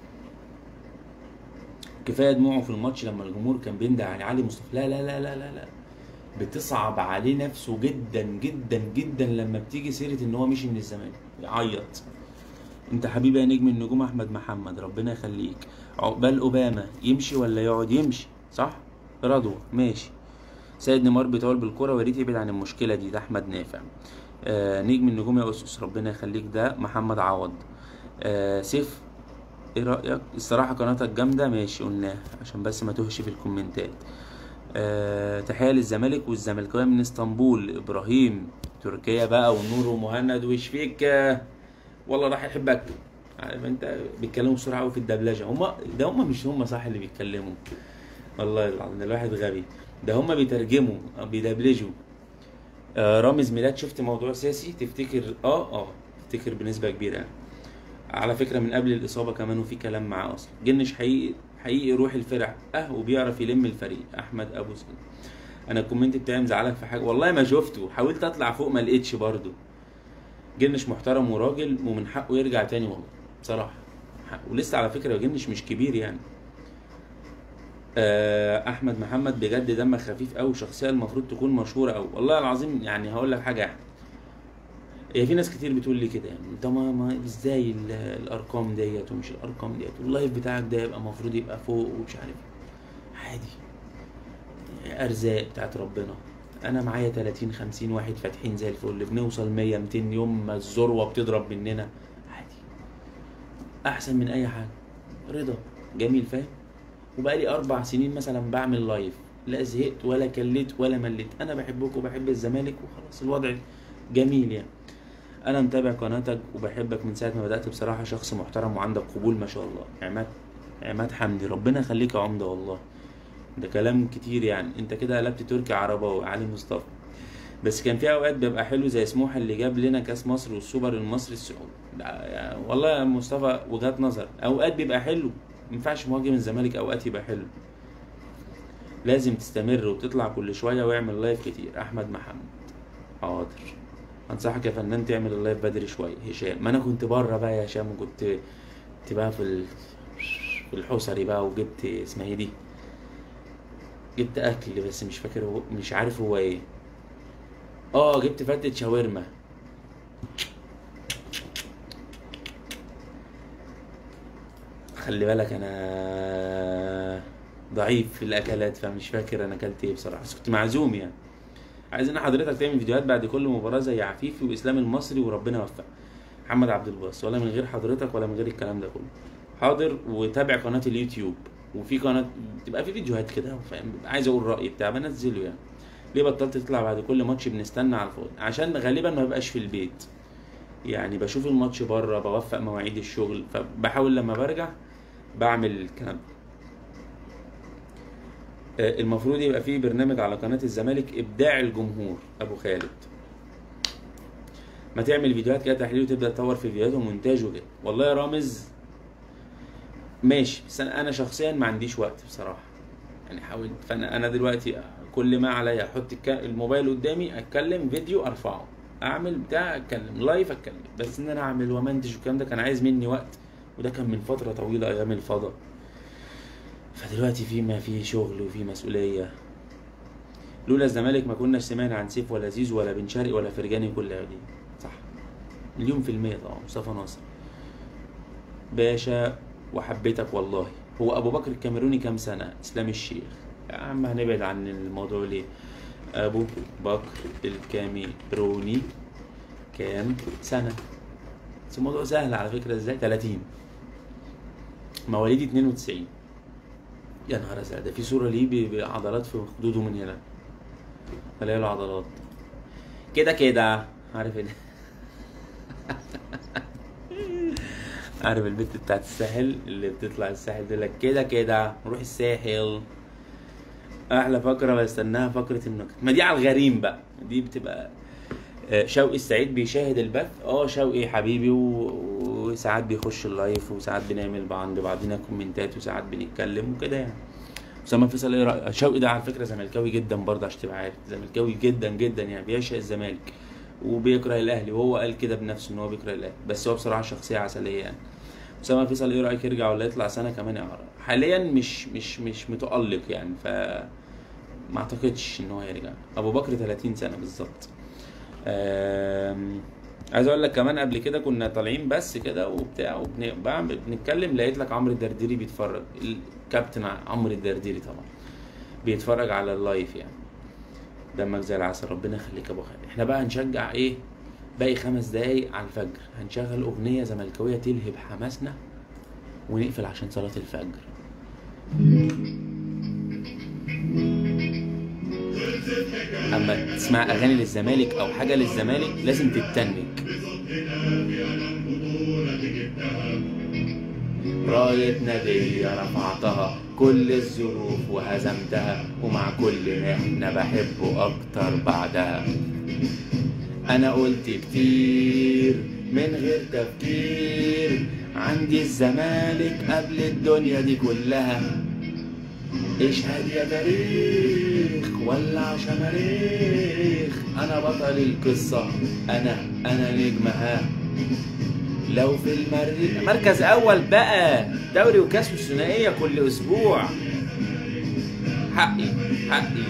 كفايه دموعه في الماتش لما الجمهور كان بيندى على علي مصطفى لا لا لا لا لا لا بتصعب عليه نفسه جدا جدا جدا لما بتيجي سيره ان هو مشي من الزمالك يعيط انت حبيبي يا نجم النجوم احمد محمد ربنا يخليك عقبال اوباما يمشي ولا يقعد يمشي صح رضوى ماشي سيد نيمار بيطول بالكرة ويا ريت يبعد عن المشكلة دي ده أحمد نافع آه نجم النجوم يا أسس ربنا يخليك ده محمد عوض آه سيف ايه رأيك الصراحة قناتك جامدة ماشي قلناها عشان بس ما تهش في الكومنتات آه تحية للزمالك والزملكاوية من اسطنبول ابراهيم تركيا بقى ونور ومهند وشفيك آه والله راح يحبك عارف انت بيتكلموا بسرعه قوي في الدبلجه هم ده هم مش هم صح اللي بيتكلموا والله العظيم ده الواحد غبي ده هم بيترجموا أو بيدبلجوا آه رامز ميلاد شفت موضوع سياسي تفتكر اه اه تفتكر بنسبه كبيره يعني. على فكره من قبل الاصابه كمان وفي كلام معاه اصلا جنش حقيقي حقيقي روح الفرع اه وبيعرف يلم الفريق احمد ابو سلم انا الكومنت بتاعي مزعلك في حاجه والله ما شفته حاولت اطلع فوق ما لقيتش برضه جنش محترم وراجل ومن حقه يرجع تاني والله بصراحه حق. ولسه على فكره جنش مش كبير يعني آه، احمد محمد بجد دمك خفيف قوي شخصيه المفروض تكون مشهوره قوي والله العظيم يعني هقول لك حاجه يا احمد هي في ناس كتير بتقول لي كده يعني انت ما, ما ازاي ال- الارقام ديت ومش الارقام ديت واللايف بتاعك ده يبقى المفروض يبقى فوق ومش عارف إيه. عادي ارزاق بتاعت ربنا انا معايا 30 50 واحد فاتحين زي الفل بنوصل 100 200 يوم ما الذروه بتضرب مننا عادي احسن من اي حاجه رضا جميل فاهم وبقى لي اربع سنين مثلا بعمل لايف لا زهقت ولا كليت ولا مليت انا بحبك وبحب الزمالك وخلاص الوضع جميل يعني انا متابع قناتك وبحبك من ساعه ما بدات بصراحه شخص محترم وعندك قبول ما شاء الله عماد عماد حمدي ربنا يخليك يا عمده والله ده كلام كتير يعني انت كده قلبت تركي عرباوي علي مصطفى بس كان في اوقات بيبقى حلو زي سموحه اللي جاب لنا كاس مصر والسوبر المصري السعودي ده يعني والله يا مصطفى وجهات نظر اوقات بيبقى حلو ما ينفعش مهاجم الزمالك اوقات يبقى حلو لازم تستمر وتطلع كل شويه واعمل لايف كتير احمد محمد حاضر انصحك يا فنان تعمل اللايف بدري شويه هشام ما انا كنت بره بقى يا هشام وكنت كنت بقى في ال... في الحصري بقى وجبت اسمها ايه دي جبت اكل بس مش فاكر هو مش عارف هو ايه اه جبت فتة شاورما خلي بالك انا ضعيف في الاكلات فمش فاكر انا اكلت ايه بصراحه بس كنت معزوم يعني عايز ان حضرتك تعمل فيديوهات بعد كل مباراه زي عفيفي واسلام المصري وربنا يوفقك محمد عبد الباسط ولا من غير حضرتك ولا من غير الكلام ده كله حاضر وتابع قناه اليوتيوب وفي قناه تبقى في فيديوهات كده فاهم عايز اقول رايي بتاع بنزله يعني ليه بطلت تطلع بعد كل ماتش بنستنى على الفاضي عشان غالبا ما بقاش في البيت يعني بشوف الماتش بره بوفق مواعيد الشغل فبحاول لما برجع بعمل الكلام ده. آه، المفروض يبقى فيه برنامج على قناة الزمالك إبداع الجمهور أبو خالد ما تعمل فيديوهات كده تحليل وتبدأ تطور في فيديوهات ومونتاج وكده والله يا رامز ماشي بس أنا أنا شخصيا ما عنديش وقت بصراحة يعني حاولت فأنا أنا دلوقتي كل ما عليا أحط الك- الموبايل قدامي أتكلم فيديو أرفعه أعمل بتاع أتكلم لايف أتكلم بس إن أنا أعمل وأمنتج والكلام ده كان عايز مني وقت وده كان من فترة طويلة أيام الفضاء فدلوقتي في ما في شغل وفي مسؤولية لولا الزمالك ما كناش سمعنا عن سيف ولا زيزو ولا بن شرقي ولا فرجاني كل دي صح مليون في المية طبعا مصطفى ناصر باشا وحبيتك والله هو ابو بكر الكاميروني كام سنة اسلام الشيخ يا عم هنبعد عن الموضوع ليه ابو بكر الكاميروني كام سنة بس الموضوع سهل على فكرة ازاي 30 مواليد 92 يا نهار ازرق ده في صوره ليه ب- بعضلات في خدوده من هنا الاقي له عضلات كده كده عارف ال... عارف البت بتاعت الساحل اللي بتطلع الساحل تقول لك كده كده نروح الساحل احلى فقره بستناها فقره النكت ما دي على الغريم بقى دي بتبقى آه، شوقي السعيد بيشاهد البث اه شوقي حبيبي و- وساعات بيخش اللايف وساعات بنعمل عند بعضنا كومنتات وساعات بنتكلم وكده يعني اسامه فيصل ايه رايك شوقي ده على فكره زملكاوي جدا برضه عشان تبقى عارف زملكاوي جدا جدا يعني بيعشق الزمالك وبيكره الاهلي وهو قال كده بنفسه ان هو بيكره الاهلي بس هو بصراحه شخصيه عسليه يعني اسامه فيصل ايه رايك يرجع ولا يطلع سنه كمان اعاره حاليا مش مش مش متالق يعني ف ما اعتقدش ان هو يرجع ابو بكر 30 سنه بالظبط آم، عايز اقول لك كمان قبل كده كنا طالعين بس كده وبتاع وبن- بعمل- بنتكلم لقيت لك عمرو الدرديري بيتفرج الكابتن عمرو الدرديري طبعا بيتفرج على اللايف يعني دمك زي العسل ربنا يخليك يا ابو خالد احنا بقى هنشجع ايه باقي خمس دقايق على الفجر هنشغل اغنيه زملكاويه تلهب حماسنا ونقفل عشان صلاه الفجر اما تسمع اغاني للزمالك او حاجه للزمالك لازم تتنك راية نادية رفعتها كل الظروف وهزمتها ومع كل احنا بحبه اكتر بعدها انا قلت كتير من غير تفكير عندي الزمالك قبل الدنيا دي كلها اشهد يا تاريخ ولع شماريخ انا بطل القصة انا انا نجمها لو في المريخ مركز اول بقى دوري وكاس والثنائية كل اسبوع حقي حقي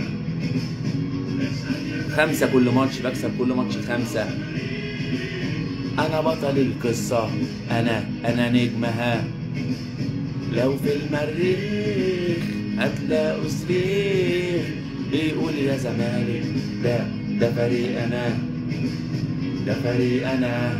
خمسة كل ماتش بكسب كل ماتش خمسة أنا بطل القصة أنا أنا نجمها لو في المريخ هتلاقوا صريخ بيقول يا زمالك ده ده فريق أنا ده فريق أنا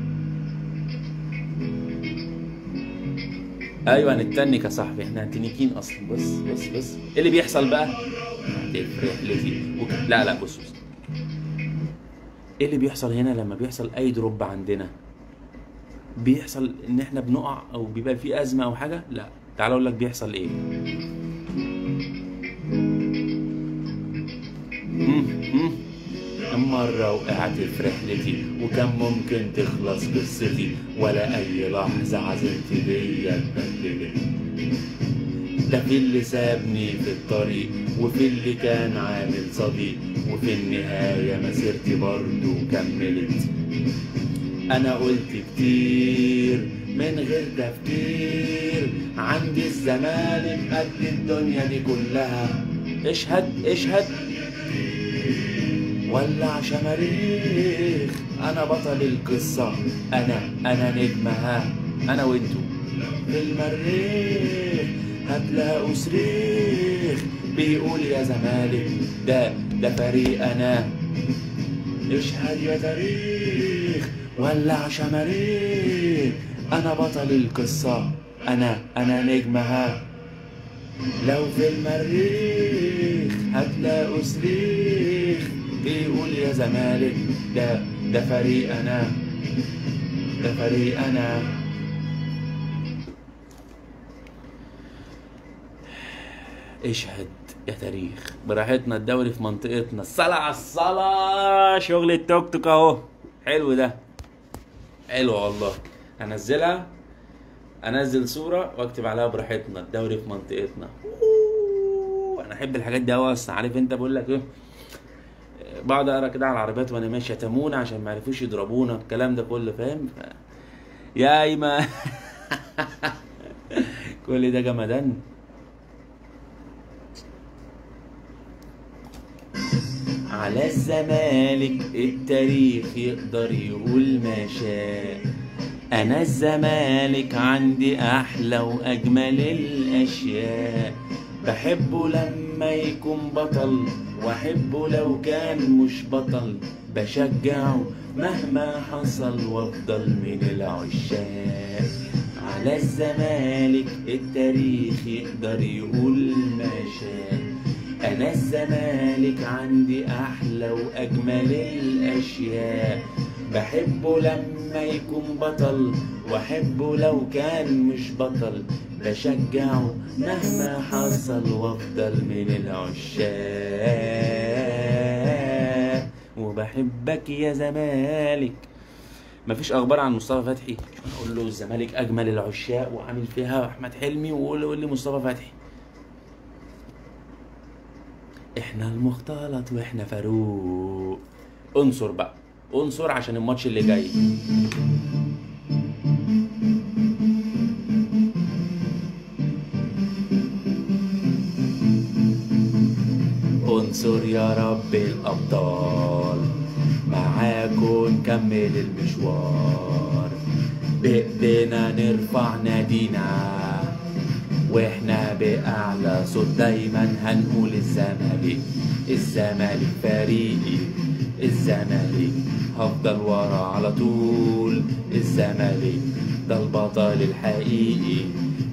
ايوه هنتنك يا صاحبي احنا هنتنكين اصلا بص بص بص ايه اللي بيحصل بقى؟ هتفرح لذي وك... لا لا بص بص ايه اللي بيحصل هنا لما بيحصل اي دروب عندنا بيحصل ان احنا بنقع او بيبقى في ازمه او حاجه لا تعال اقول لك بيحصل ايه مم، مم. مرة وقعت في رحلتي وكان ممكن تخلص قصتي ولا أي لحظة عزمت بيا اتبدلت ده في اللي سابني في الطريق وفي اللي كان عامل صديق وفي النهاية مسيرتي برضو كملت أنا قلت كتير من غير تفكير عندي الزمالك قد الدنيا دي كلها اشهد اشهد ولع شماريخ انا بطل القصة انا انا نجمها انا وانتو في المريخ هتلاقوا صريخ بيقول يا زمالك ده ده فريق انا اشهد يا تاريخ ولع شماريخ انا بطل القصة انا انا نجمها لو في المريخ هتلاقوا صريخ بيقول يا زمالك ده ده فريق انا ده فريق انا اشهد يا تاريخ براحتنا الدوري في منطقتنا الصلاة على الصلاة شغل التوك توك اهو حلو ده حلو والله هنزلها انزل صورة واكتب عليها براحتنا الدوري في منطقتنا أوه، انا احب الحاجات دي قوي اصلا عارف انت بقول لك ايه بقعد اقرا كده على العربيات وانا ماشي شتمونا عشان ما عرفوش يضربونا الكلام ده كله فاهم ف... يا ايمن كل ده جمدان على الزمالك التاريخ يقدر يقول ما شاء انا الزمالك عندي احلى واجمل الاشياء بحبه لما يكون بطل واحبه لو كان مش بطل بشجعه مهما حصل وافضل من العشاق على الزمالك التاريخ يقدر يقول ما شاء انا الزمالك عندي احلى واجمل الاشياء بحبه لما يكون بطل واحبه لو كان مش بطل بشجعه مهما حصل وافضل من العشاق وبحبك يا زمالك مفيش اخبار عن مصطفى فتحي اقول له الزمالك اجمل العشاق وعامل فيها احمد حلمي ويقول يقول لي مصطفى فتحي احنا المختلط واحنا فاروق انصر بقى انصر عشان الماتش اللي جاي انصر يا رب الابطال معاكم نكمل المشوار بايدينا نرفع نادينا واحنا باعلى صوت دايما هنقول الزمالك الزمالك فريقي الزمالك هفضل ورا على طول الزمالك ده البطل الحقيقي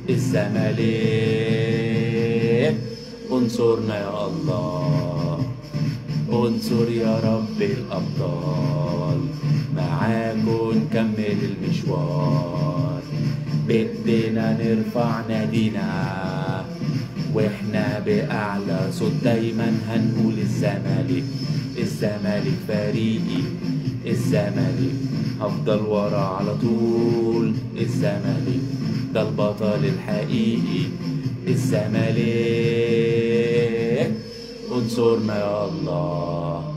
الزمالك انصرنا يا الله انصر يا رب الأبطال معاكم نكمل المشوار بإيدينا نرفع نادينا واحنا بأعلى صوت دايما هنقول الزمالك الزمالك فريقي الزمالك هفضل ورا على طول الزمالك ده البطل الحقيقي الزمالك انصرنا يا الله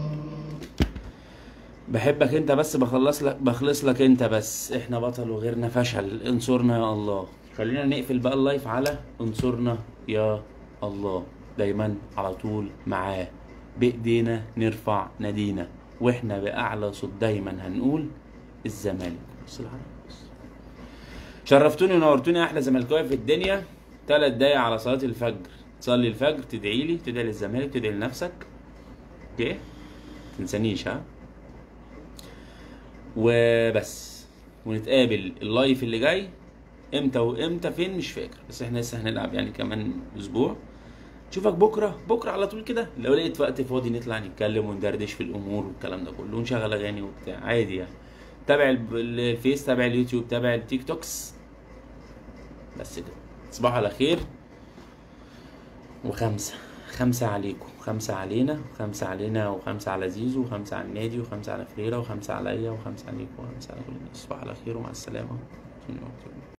بحبك انت بس بخلص لك بخلص لك انت بس احنا بطل وغيرنا فشل انصرنا يا الله خلينا نقفل بقى اللايف على انصرنا يا الله دايما على طول معاه بايدينا نرفع نادينا واحنا باعلى صوت دايما هنقول الزمالك بص العرب بص. شرفتوني ونورتوني احلى زملكاويه في الدنيا ثلاث دقايق على صلاه الفجر تصلي الفجر تدعي لي تدعي للزمالك تدعي لنفسك اوكي تنسانيش ها وبس ونتقابل اللايف اللي جاي امتى وامتى فين مش فاكر بس احنا لسه هنلعب يعني كمان اسبوع اشوفك بكره بكره على طول كده لو لقيت وقت فاضي نطلع نتكلم وندردش في الامور والكلام ده كله ونشغل اغاني وبتاع عادي يعني تابع الب- الفيس تابع اليوتيوب تابع التيك توكس بس كده تصبحوا على خير وخمسة خمسة عليكم خمسة علينا وخمسة علينا وخمسة على زيزو وخمسة على النادي وخمسة على فريرة وخمسة عليا وخمسة عليكم وخمسة على كل الناس تصبحوا على خير ومع السلامة